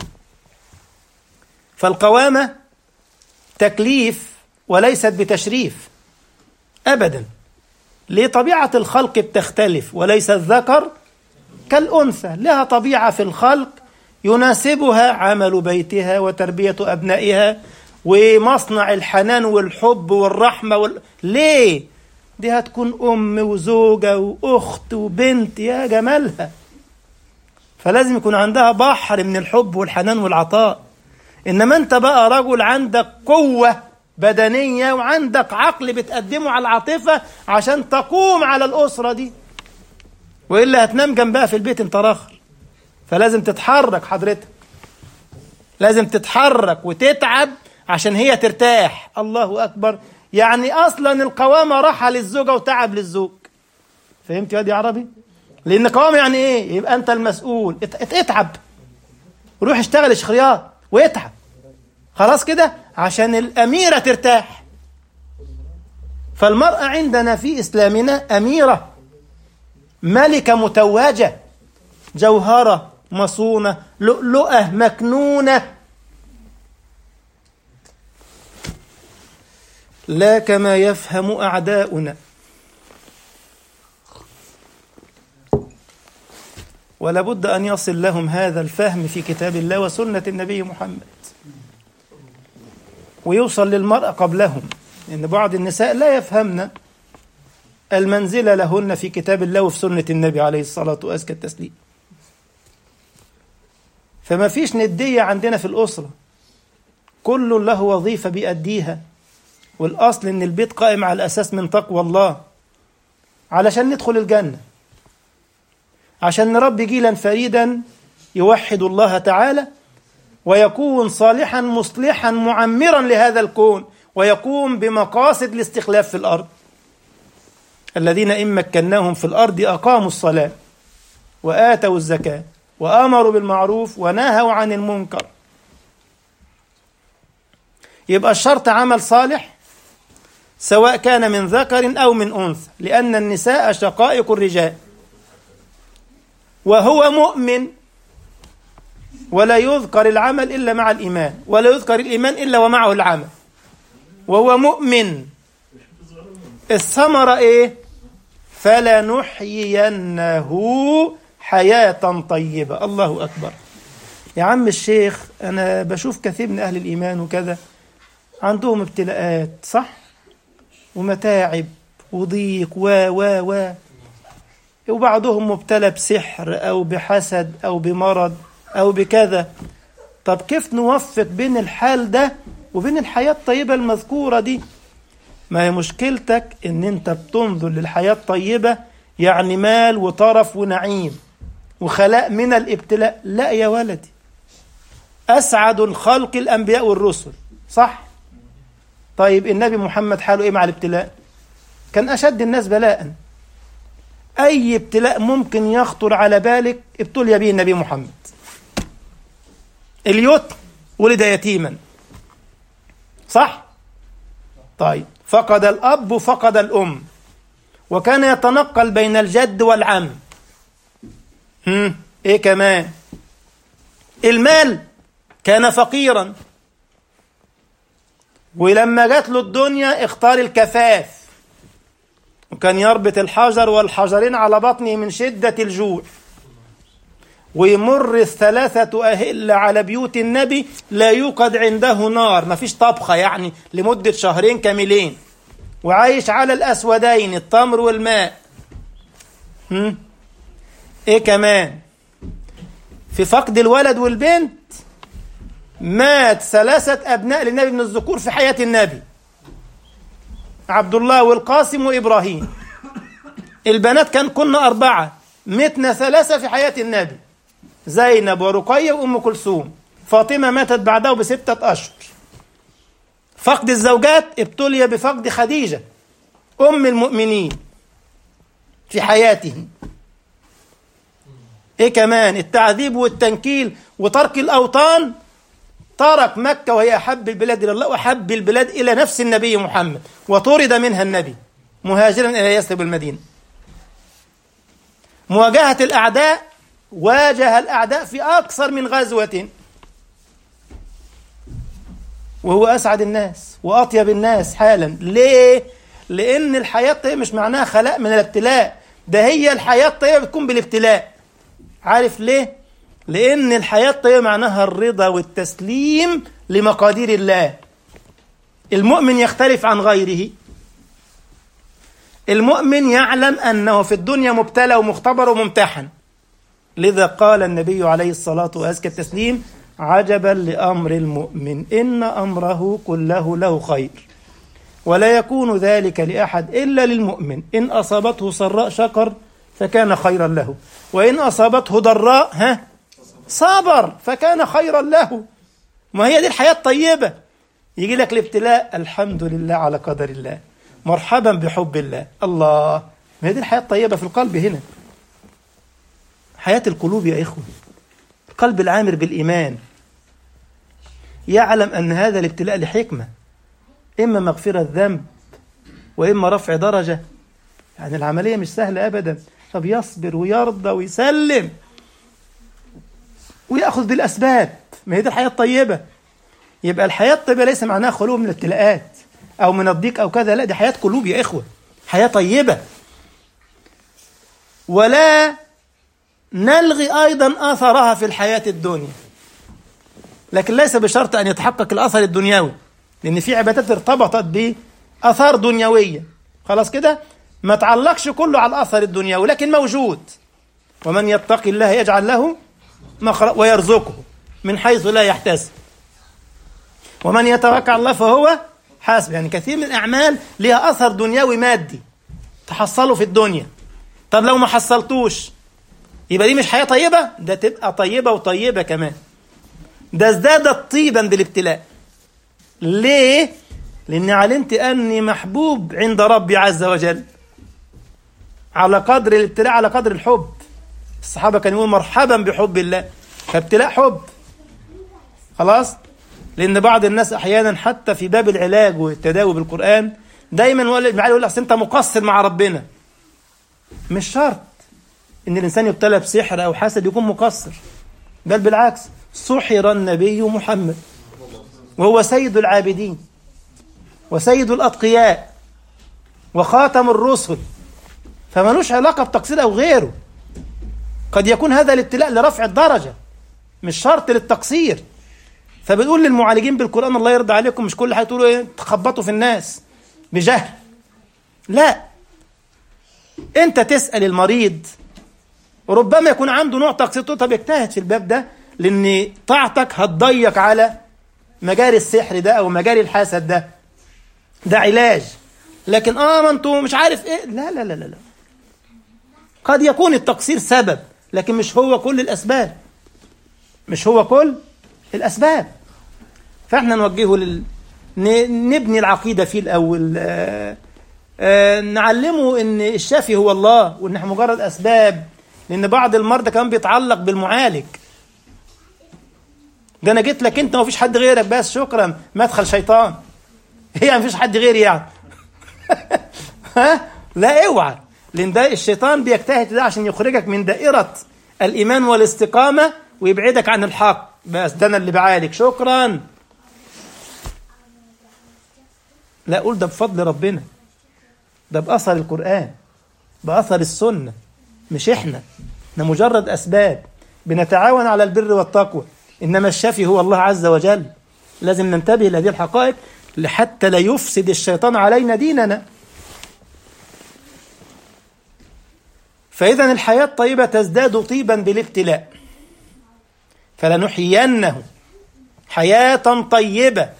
فالقوامة تكليف وليست بتشريف أبدا ليه طبيعة الخلق بتختلف وليس الذكر كالأنثى لها طبيعة في الخلق يناسبها عمل بيتها وتربية أبنائها ومصنع الحنان والحب والرحمة وال... ليه؟ دي هتكون أم وزوجة وأخت وبنت يا جمالها فلازم يكون عندها بحر من الحب والحنان والعطاء إنما أنت بقى رجل عندك قوة بدنية وعندك عقل بتقدمه على العاطفة عشان تقوم على الأسرة دي وإلا هتنام جنبها في البيت انت راخر فلازم تتحرك حضرتك لازم تتحرك وتتعب عشان هي ترتاح الله أكبر يعني أصلا القوامة راحة للزوجة وتعب للزوج فهمت يا دي عربي لأن قوامة يعني إيه يبقى أنت المسؤول اتعب روح اشتغل شخريات واتعب خلاص كده عشان الأميرة ترتاح فالمرأة عندنا في إسلامنا أميرة ملكة متوجة جوهرة مصونة لؤلؤة مكنونة لا كما يفهم أعداؤنا ولابد أن يصل لهم هذا الفهم في كتاب الله وسنة النبي محمد ويوصل للمرأة قبلهم لأن بعض النساء لا يفهمن المنزلة لهن في كتاب الله وفي سنة النبي عليه الصلاة وأزكى التسليم فما فيش ندية عندنا في الأسرة كل له وظيفة بيأديها والأصل إن البيت قائم على الأساس من تقوى الله علشان ندخل الجنة عشان نربي جيلا فريدا يوحد الله تعالى ويكون صالحا مصلحا معمرا لهذا الكون ويقوم بمقاصد الاستخلاف في الأرض الذين إن مكناهم في الأرض أقاموا الصلاة وآتوا الزكاة وآمروا بالمعروف ونهوا عن المنكر يبقى الشرط عمل صالح سواء كان من ذكر أو من أنثى لأن النساء شقائق الرجال وهو مؤمن ولا يذكر العمل إلا مع الإيمان ولا يذكر الإيمان إلا ومعه العمل وهو مؤمن الثمرة إيه فلنحيينه حياة طيبة الله أكبر يا عم الشيخ أنا بشوف كثير من أهل الإيمان وكذا عندهم ابتلاءات صح ومتاعب وضيق و و و وبعضهم مبتلى بسحر أو بحسد أو بمرض أو بكذا طب كيف نوفق بين الحال ده وبين الحياة الطيبة المذكورة دي ما هي مشكلتك ان انت بتنظر للحياة الطيبة يعني مال وطرف ونعيم وخلاء من الابتلاء لا يا ولدي أسعد الخلق الأنبياء والرسل صح طيب النبي محمد حاله إيه مع الابتلاء كان أشد الناس بلاء أي ابتلاء ممكن يخطر على بالك ابتلي به النبي محمد اليتم ولد يتيما صح طيب فقد الأب فقد الأم وكان يتنقل بين الجد والعم هم. ايه كمان المال كان فقيرا ولما جات له الدنيا اختار الكفاف وكان يربط الحجر والحجرين على بطنه من شدة الجوع ويمر الثلاثة أهلة على بيوت النبي لا يوقد عنده نار ما فيش طبخة يعني لمدة شهرين كاملين وعايش على الأسودين التمر والماء هم؟ إيه كمان في فقد الولد والبنت مات ثلاثة أبناء للنبي من الذكور في حياة النبي عبد الله والقاسم وإبراهيم البنات كان كنا أربعة متنا ثلاثة في حياة النبي زينب ورقية وأم كلثوم فاطمة ماتت بعده بستة أشهر فقد الزوجات ابتلي بفقد خديجة أم المؤمنين في حياته إيه كمان التعذيب والتنكيل وترك الأوطان ترك مكة وهي أحب البلاد إلى الله وأحب البلاد إلى نفس النبي محمد وطرد منها النبي مهاجرا إلى يثرب المدينة مواجهة الأعداء واجه الأعداء في أكثر من غزوة وهو أسعد الناس وأطيب الناس حالا ليه؟ لأن الحياة الطيبة مش معناها خلاء من الابتلاء ده هي الحياة الطيبة بتكون بالابتلاء عارف ليه؟ لأن الحياة الطيبة معناها الرضا والتسليم لمقادير الله المؤمن يختلف عن غيره المؤمن يعلم أنه في الدنيا مبتلى ومختبر وممتحن لذا قال النبي عليه الصلاة وأزكى التسليم عجبا لأمر المؤمن إن أمره كله له خير ولا يكون ذلك لأحد إلا للمؤمن إن أصابته سراء شكر فكان خيرا له وإن أصابته ضراء ها صبر فكان خيرا له ما هي دي الحياة الطيبة يجي لك الابتلاء الحمد لله على قدر الله مرحبا بحب الله الله ما هي دي الحياة الطيبة في القلب هنا حياة القلوب يا إخوة القلب العامر بالإيمان يعلم أن هذا الابتلاء لحكمة إما مغفرة ذنب وإما رفع درجة يعني العملية مش سهلة أبدا طب يصبر ويرضى ويسلم ويأخذ بالأسباب ما هي دي الحياة الطيبة يبقى الحياة الطيبة ليس معناها خلو من الابتلاءات أو من الضيق أو كذا لا دي حياة قلوب يا إخوة حياة طيبة ولا نلغي أيضا أثرها في الحياة الدنيا لكن ليس بشرط أن يتحقق الأثر الدنيوي لأن في عبادات ارتبطت بأثار دنيوية خلاص كده ما تعلقش كله على الأثر الدنيوي لكن موجود ومن يتق الله يجعل له مخرج ويرزقه من حيث لا يحتسب ومن يتوكل على الله فهو حاسب يعني كثير من الأعمال لها أثر دنيوي مادي تحصله في الدنيا طب لو ما حصلتوش يبقى دي مش حياة طيبة ده تبقى طيبة وطيبة كمان ده ازدادت طيبا بالابتلاء ليه؟ لأني علمت أني محبوب عند ربي عز وجل على قدر الابتلاء على قدر الحب الصحابة كانوا يقولوا مرحبا بحب الله فابتلاء حب خلاص لأن بعض الناس أحيانا حتى في باب العلاج والتداوي بالقرآن دايما يقول لك أنت مقصر مع ربنا مش شرط ان الانسان يبتلى بسحر او حسد يكون مقصر بل بالعكس سحر النبي محمد وهو سيد العابدين وسيد الاتقياء وخاتم الرسل فمالوش علاقه بتقصير او غيره قد يكون هذا الابتلاء لرفع الدرجه مش شرط للتقصير فبنقول للمعالجين بالقران الله يرضى عليكم مش كل حاجه تقولوا ايه تخبطوا في الناس بجهل لا انت تسال المريض ربما يكون عنده نوع تقصير طب اجتهد في الباب ده لان طاعتك هتضيق على مجاري السحر ده او مجاري الحسد ده ده علاج لكن اه ما انتوا مش عارف ايه لا لا لا لا, لا. قد يكون التقصير سبب لكن مش هو كل الاسباب مش هو كل الاسباب فاحنا نوجهه لل نبني العقيده فيه الاول آه آه نعلمه ان الشافي هو الله وان احنا مجرد اسباب لان بعض المرضى كمان بيتعلق بالمعالج ده انا جيت لك انت ما فيش حد غيرك بس شكرا مدخل شيطان هي ما فيش حد غيري يعني ها لا اوعى لان ده الشيطان بيجتهد ده عشان يخرجك من دائره الايمان والاستقامه ويبعدك عن الحق بس ده انا اللي بعالج شكرا لا اقول ده بفضل ربنا ده باثر القران باثر السنه مش احنا احنا مجرد اسباب بنتعاون على البر والتقوى انما الشافي هو الله عز وجل لازم ننتبه لهذه الحقائق حتى لا يفسد الشيطان علينا ديننا فاذا الحياه الطيبه تزداد طيبا بالابتلاء فلنحيينه حياه طيبه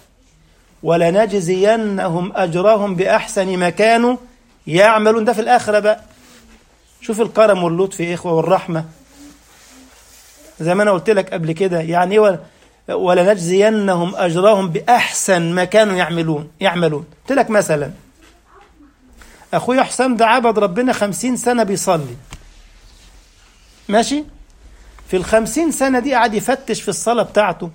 ولنجزينهم اجرهم باحسن ما كانوا يعملون ده في الاخره بقى شوف الكرم واللطف يا إخوة والرحمة زي ما أنا قلت لك قبل كده يعني إيه ولنجزينهم أجرهم بأحسن ما كانوا يعملون يعملون قلت لك مثلا أخويا حسام ده عبد ربنا خمسين سنة بيصلي ماشي في الخمسين سنة دي قعد يفتش في الصلاة بتاعته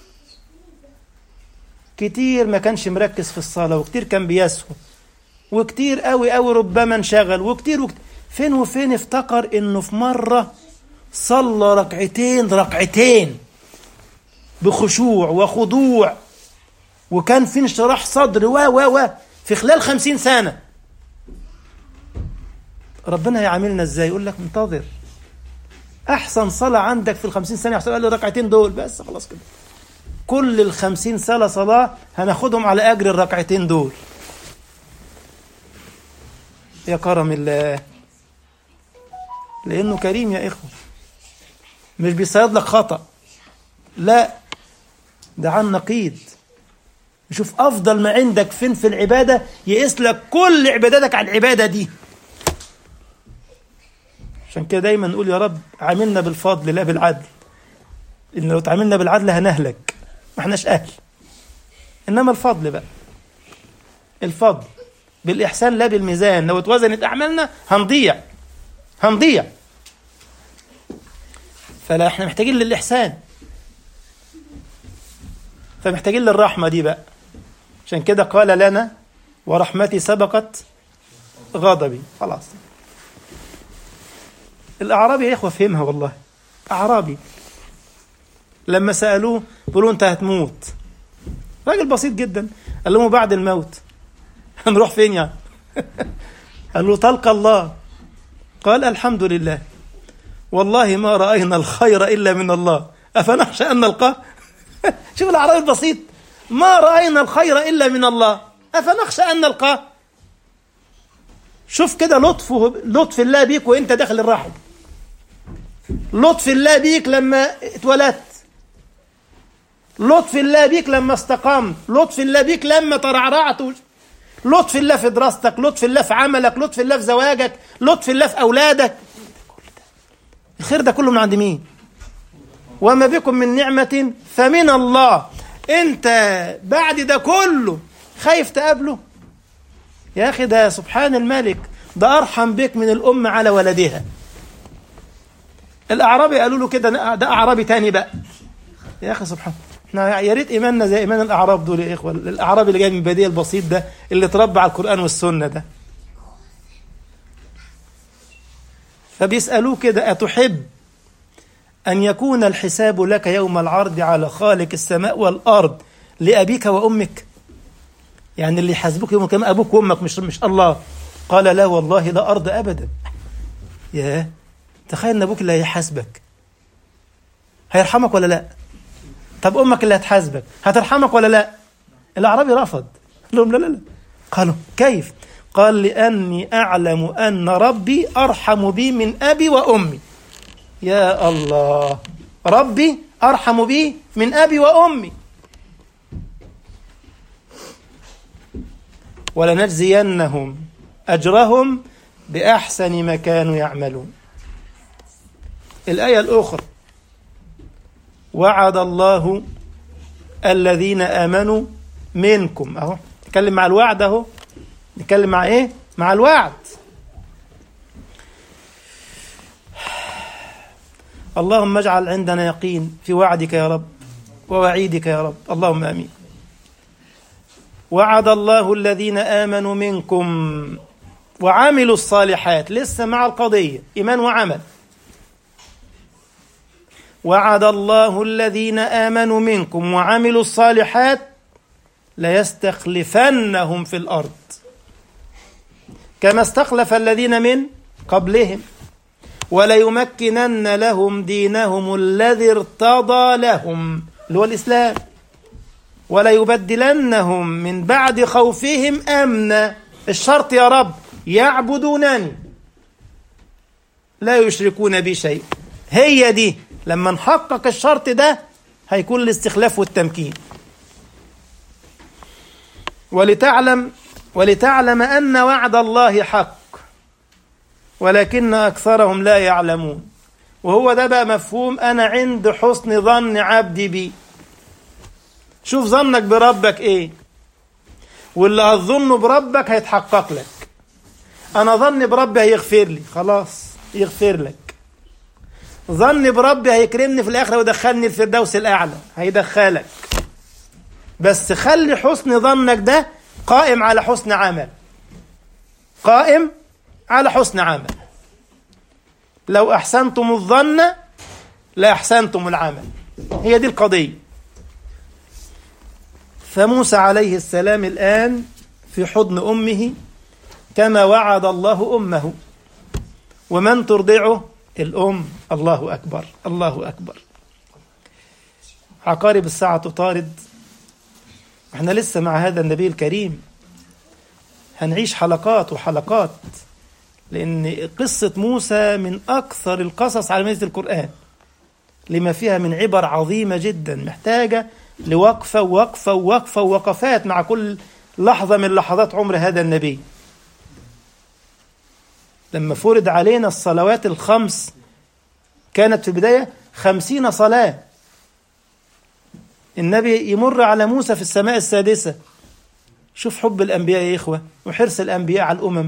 كتير ما كانش مركز في الصلاة وكتير كان بيسهو وكتير قوي قوي ربما انشغل وكتير وكتير فين وفين افتكر انه في مرة صلى ركعتين ركعتين بخشوع وخضوع وكان في انشراح صدر و و و في خلال خمسين سنة ربنا هيعاملنا ازاي يقول لك انتظر احسن صلاة عندك في الخمسين سنة يحسب لي الركعتين دول بس خلاص كده كل الخمسين سنة صلاة هناخدهم على أجر الركعتين دول يا كرم الله لأنه كريم يا إخوة مش بيصيد لك خطأ لا ده عن نقيض يشوف أفضل ما عندك فين في العبادة يقيس لك كل عباداتك على العبادة دي عشان كده دايما نقول يا رب عاملنا بالفضل لا بالعدل إن لو تعاملنا بالعدل هنهلك ما احناش أهل إنما الفضل بقى الفضل بالإحسان لا بالميزان لو اتوزنت أعمالنا هنضيع هنضيع فلا احنا محتاجين للإحسان فمحتاجين للرحمة دي بقى عشان كده قال لنا ورحمتي سبقت غضبي خلاص الأعرابي يا إخوة فهمها والله أعرابي لما سألوه بيقولوا أنت هتموت راجل بسيط جدا قال لهم بعد الموت هنروح فين يعني قال له تلقى الله قال الحمد لله والله ما رأينا الخير إلا من الله أفنخشى أن نلقاه شوف الأعرابي البسيط ما رأينا الخير إلا من الله أفنخشى أن نلقاه شوف كده لطفه لطف الله بيك وانت داخل الرحم لطف الله بيك لما اتولدت لطف الله بيك لما استقمت لطف الله بيك لما ترعرعت لطف الله في دراستك لطف الله في عملك لطف الله في زواجك لطف الله في أولادك الخير ده كله من عند مين وما بكم من نعمة فمن الله انت بعد ده كله خايف تقابله يا أخي ده سبحان الملك ده أرحم بك من الأم على ولدها الأعرابي قالوا له كده ده أعرابي تاني بقى يا أخي سبحان احنا يا ريت إيماننا زي إيمان الأعراب دول يا إخوة الأعرابي اللي جاي من البادية البسيط ده اللي اتربى على القرآن والسنة ده فبيسألوه كده أتحب أن يكون الحساب لك يوم العرض على خالق السماء والأرض لأبيك وأمك يعني اللي يحاسبوك يوم القيامة أبوك وأمك مش مش الله قال لا والله لا أرض أبدا يا تخيل أن أبوك اللي هيحاسبك هيرحمك ولا لا طب أمك اللي هتحاسبك هترحمك ولا لا الأعرابي رفض قال لهم لا لا لا قالوا كيف قال لأني أعلم أن ربي أرحم بي من أبي وأمي يا الله ربي أرحم بي من أبي وأمي ولنجزينهم أجرهم بأحسن ما كانوا يعملون الآية الأخرى وعد الله الذين آمنوا منكم أهو نتكلم مع الوعد أهو نتكلم مع إيه؟ مع الوعد اللهم اجعل عندنا يقين في وعدك يا رب ووعيدك يا رب اللهم امين وعد الله الذين امنوا منكم وعملوا الصالحات لسه مع القضيه ايمان وعمل وعد الله الذين امنوا منكم وعملوا الصالحات ليستخلفنهم في الارض كما استخلف الذين من قبلهم وليمكنن لهم دينهم الذي ارتضى لهم اللي هو الإسلام وليبدلنهم من بعد خوفهم أمنا الشرط يا رب يعبدونني لا يشركون بي شيء هي دي لما نحقق الشرط ده هيكون الاستخلاف والتمكين ولتعلم ولتعلم أن وعد الله حق ولكن أكثرهم لا يعلمون وهو ده بقى مفهوم أنا عند حسن ظن عبدي بي شوف ظنك بربك إيه واللي هتظنه بربك هيتحقق لك أنا ظني بربي هيغفر لي خلاص يغفر لك ظني بربي هيكرمني في الآخرة ويدخلني الفردوس الأعلى هيدخلك بس خلي حسن ظنك ده قائم على حسن عمل قائم على حسن عمل لو أحسنتم الظن لأحسنتم العمل هي دي القضية فموسى عليه السلام الآن في حضن أمه كما وعد الله أمه ومن ترضعه الأم الله أكبر الله أكبر عقارب الساعة تطارد احنا لسه مع هذا النبي الكريم هنعيش حلقات وحلقات لأن قصة موسى من أكثر القصص على ميزة القرآن لما فيها من عبر عظيمة جدا محتاجة لوقفة ووقفة ووقفة ووقفات مع كل لحظة من لحظات عمر هذا النبي لما فرض علينا الصلوات الخمس كانت في البداية خمسين صلاة النبي يمر على موسى في السماء السادسة شوف حب الأنبياء يا إخوة وحرص الأنبياء على الأمم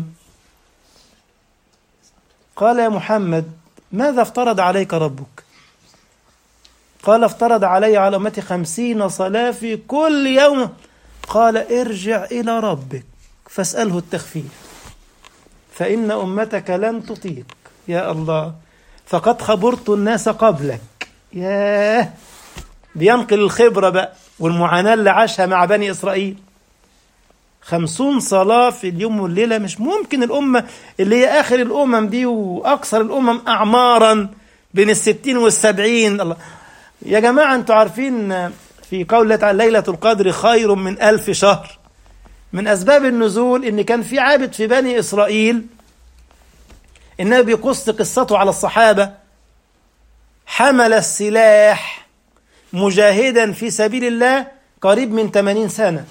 قال يا محمد ماذا افترض عليك ربك قال افترض علي على أمتي خمسين صلاة في كل يوم قال ارجع إلى ربك فاسأله التخفيف فإن أمتك لن تطيق يا الله فقد خبرت الناس قبلك ياه بينقل الخبرة بقى والمعاناة اللي عاشها مع بني إسرائيل خمسون صلاة في اليوم والليلة مش ممكن الأمة اللي هي آخر الأمم دي وأكثر الأمم أعمارا بين الستين والسبعين الله يا جماعة أنتوا عارفين في قول تعالى ليلة القدر خير من ألف شهر من أسباب النزول إن كان في عابد في بني إسرائيل النبي بيقص قصته على الصحابة حمل السلاح مجاهدا في سبيل الله قريب من 80 سنة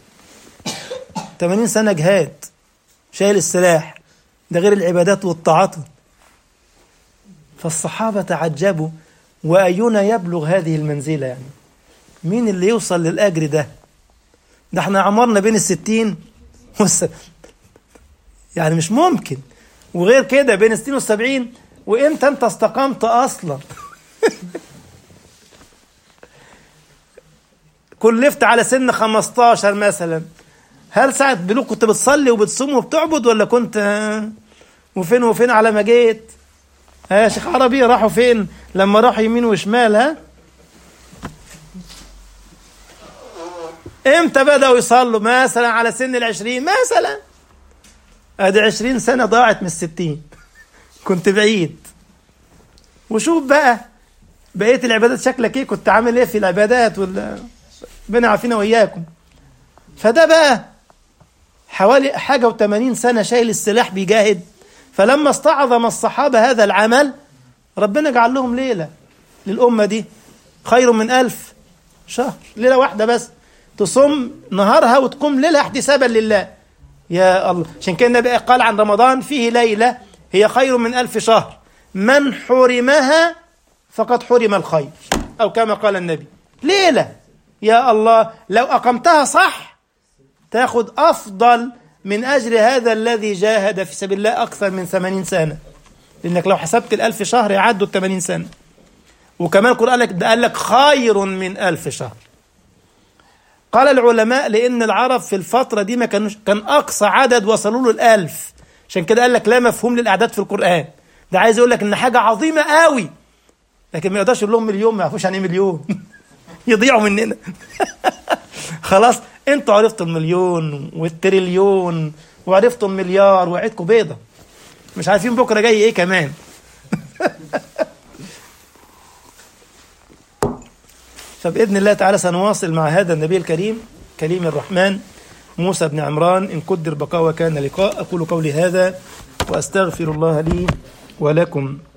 80 سنة جهاد شايل السلاح ده غير العبادات والطاعات فالصحابة تعجبوا وأينا يبلغ هذه المنزلة يعني مين اللي يوصل للأجر ده ده احنا عمرنا بين الستين والس... يعني مش ممكن وغير كده بين الستين والسبعين وامتى انت استقمت اصلا كلفت على سن 15 مثلا هل ساعة بلوغ كنت بتصلي وبتصوم وبتعبد ولا كنت وفين وفين على ما جيت ها يا شيخ عربي راحوا فين لما راحوا يمين وشمال ها امتى بدأوا يصلوا مثلا على سن العشرين مثلا ادي عشرين سنة ضاعت من الستين كنت بعيد وشوف بقى بقية العبادات شكلك ايه كنت عامل ايه في العبادات ولا ربنا عافينا واياكم فده بقى حوالي حاجة وثمانين سنة شايل السلاح بيجاهد فلما استعظم الصحابة هذا العمل ربنا جعل لهم ليلة للأمة دي خير من ألف شهر ليلة واحدة بس تصوم نهارها وتقوم ليلها احتسابا لله يا الله عشان كده النبي قال عن رمضان فيه ليلة هي خير من ألف شهر من حرمها فقد حرم الخير أو كما قال النبي ليلة يا الله لو أقمتها صح تاخد أفضل من أجر هذا الذي جاهد في سبيل الله أكثر من ثمانين سنة لأنك لو حسبت الألف شهر يعدوا الثمانين سنة وكمان القرآن لك ده قال لك خير من ألف شهر قال العلماء لأن العرب في الفترة دي ما كانوش كان أقصى عدد وصلوا له الألف عشان كده قال لك لا مفهوم للأعداد في القرآن ده عايز يقول لك إن حاجة عظيمة قوي لكن ما يقدرش يقول لهم مليون ما يعرفوش يعني ايه مليون يضيعوا مننا خلاص انتوا عرفتوا المليون والتريليون وعرفتوا المليار وعيدكم بيضة مش عارفين بكرة جاي ايه كمان فبإذن الله تعالى سنواصل مع هذا النبي الكريم كريم الرحمن موسى بن عمران إن قدر بقاء وكان لقاء أقول قولي هذا وأستغفر الله لي ولكم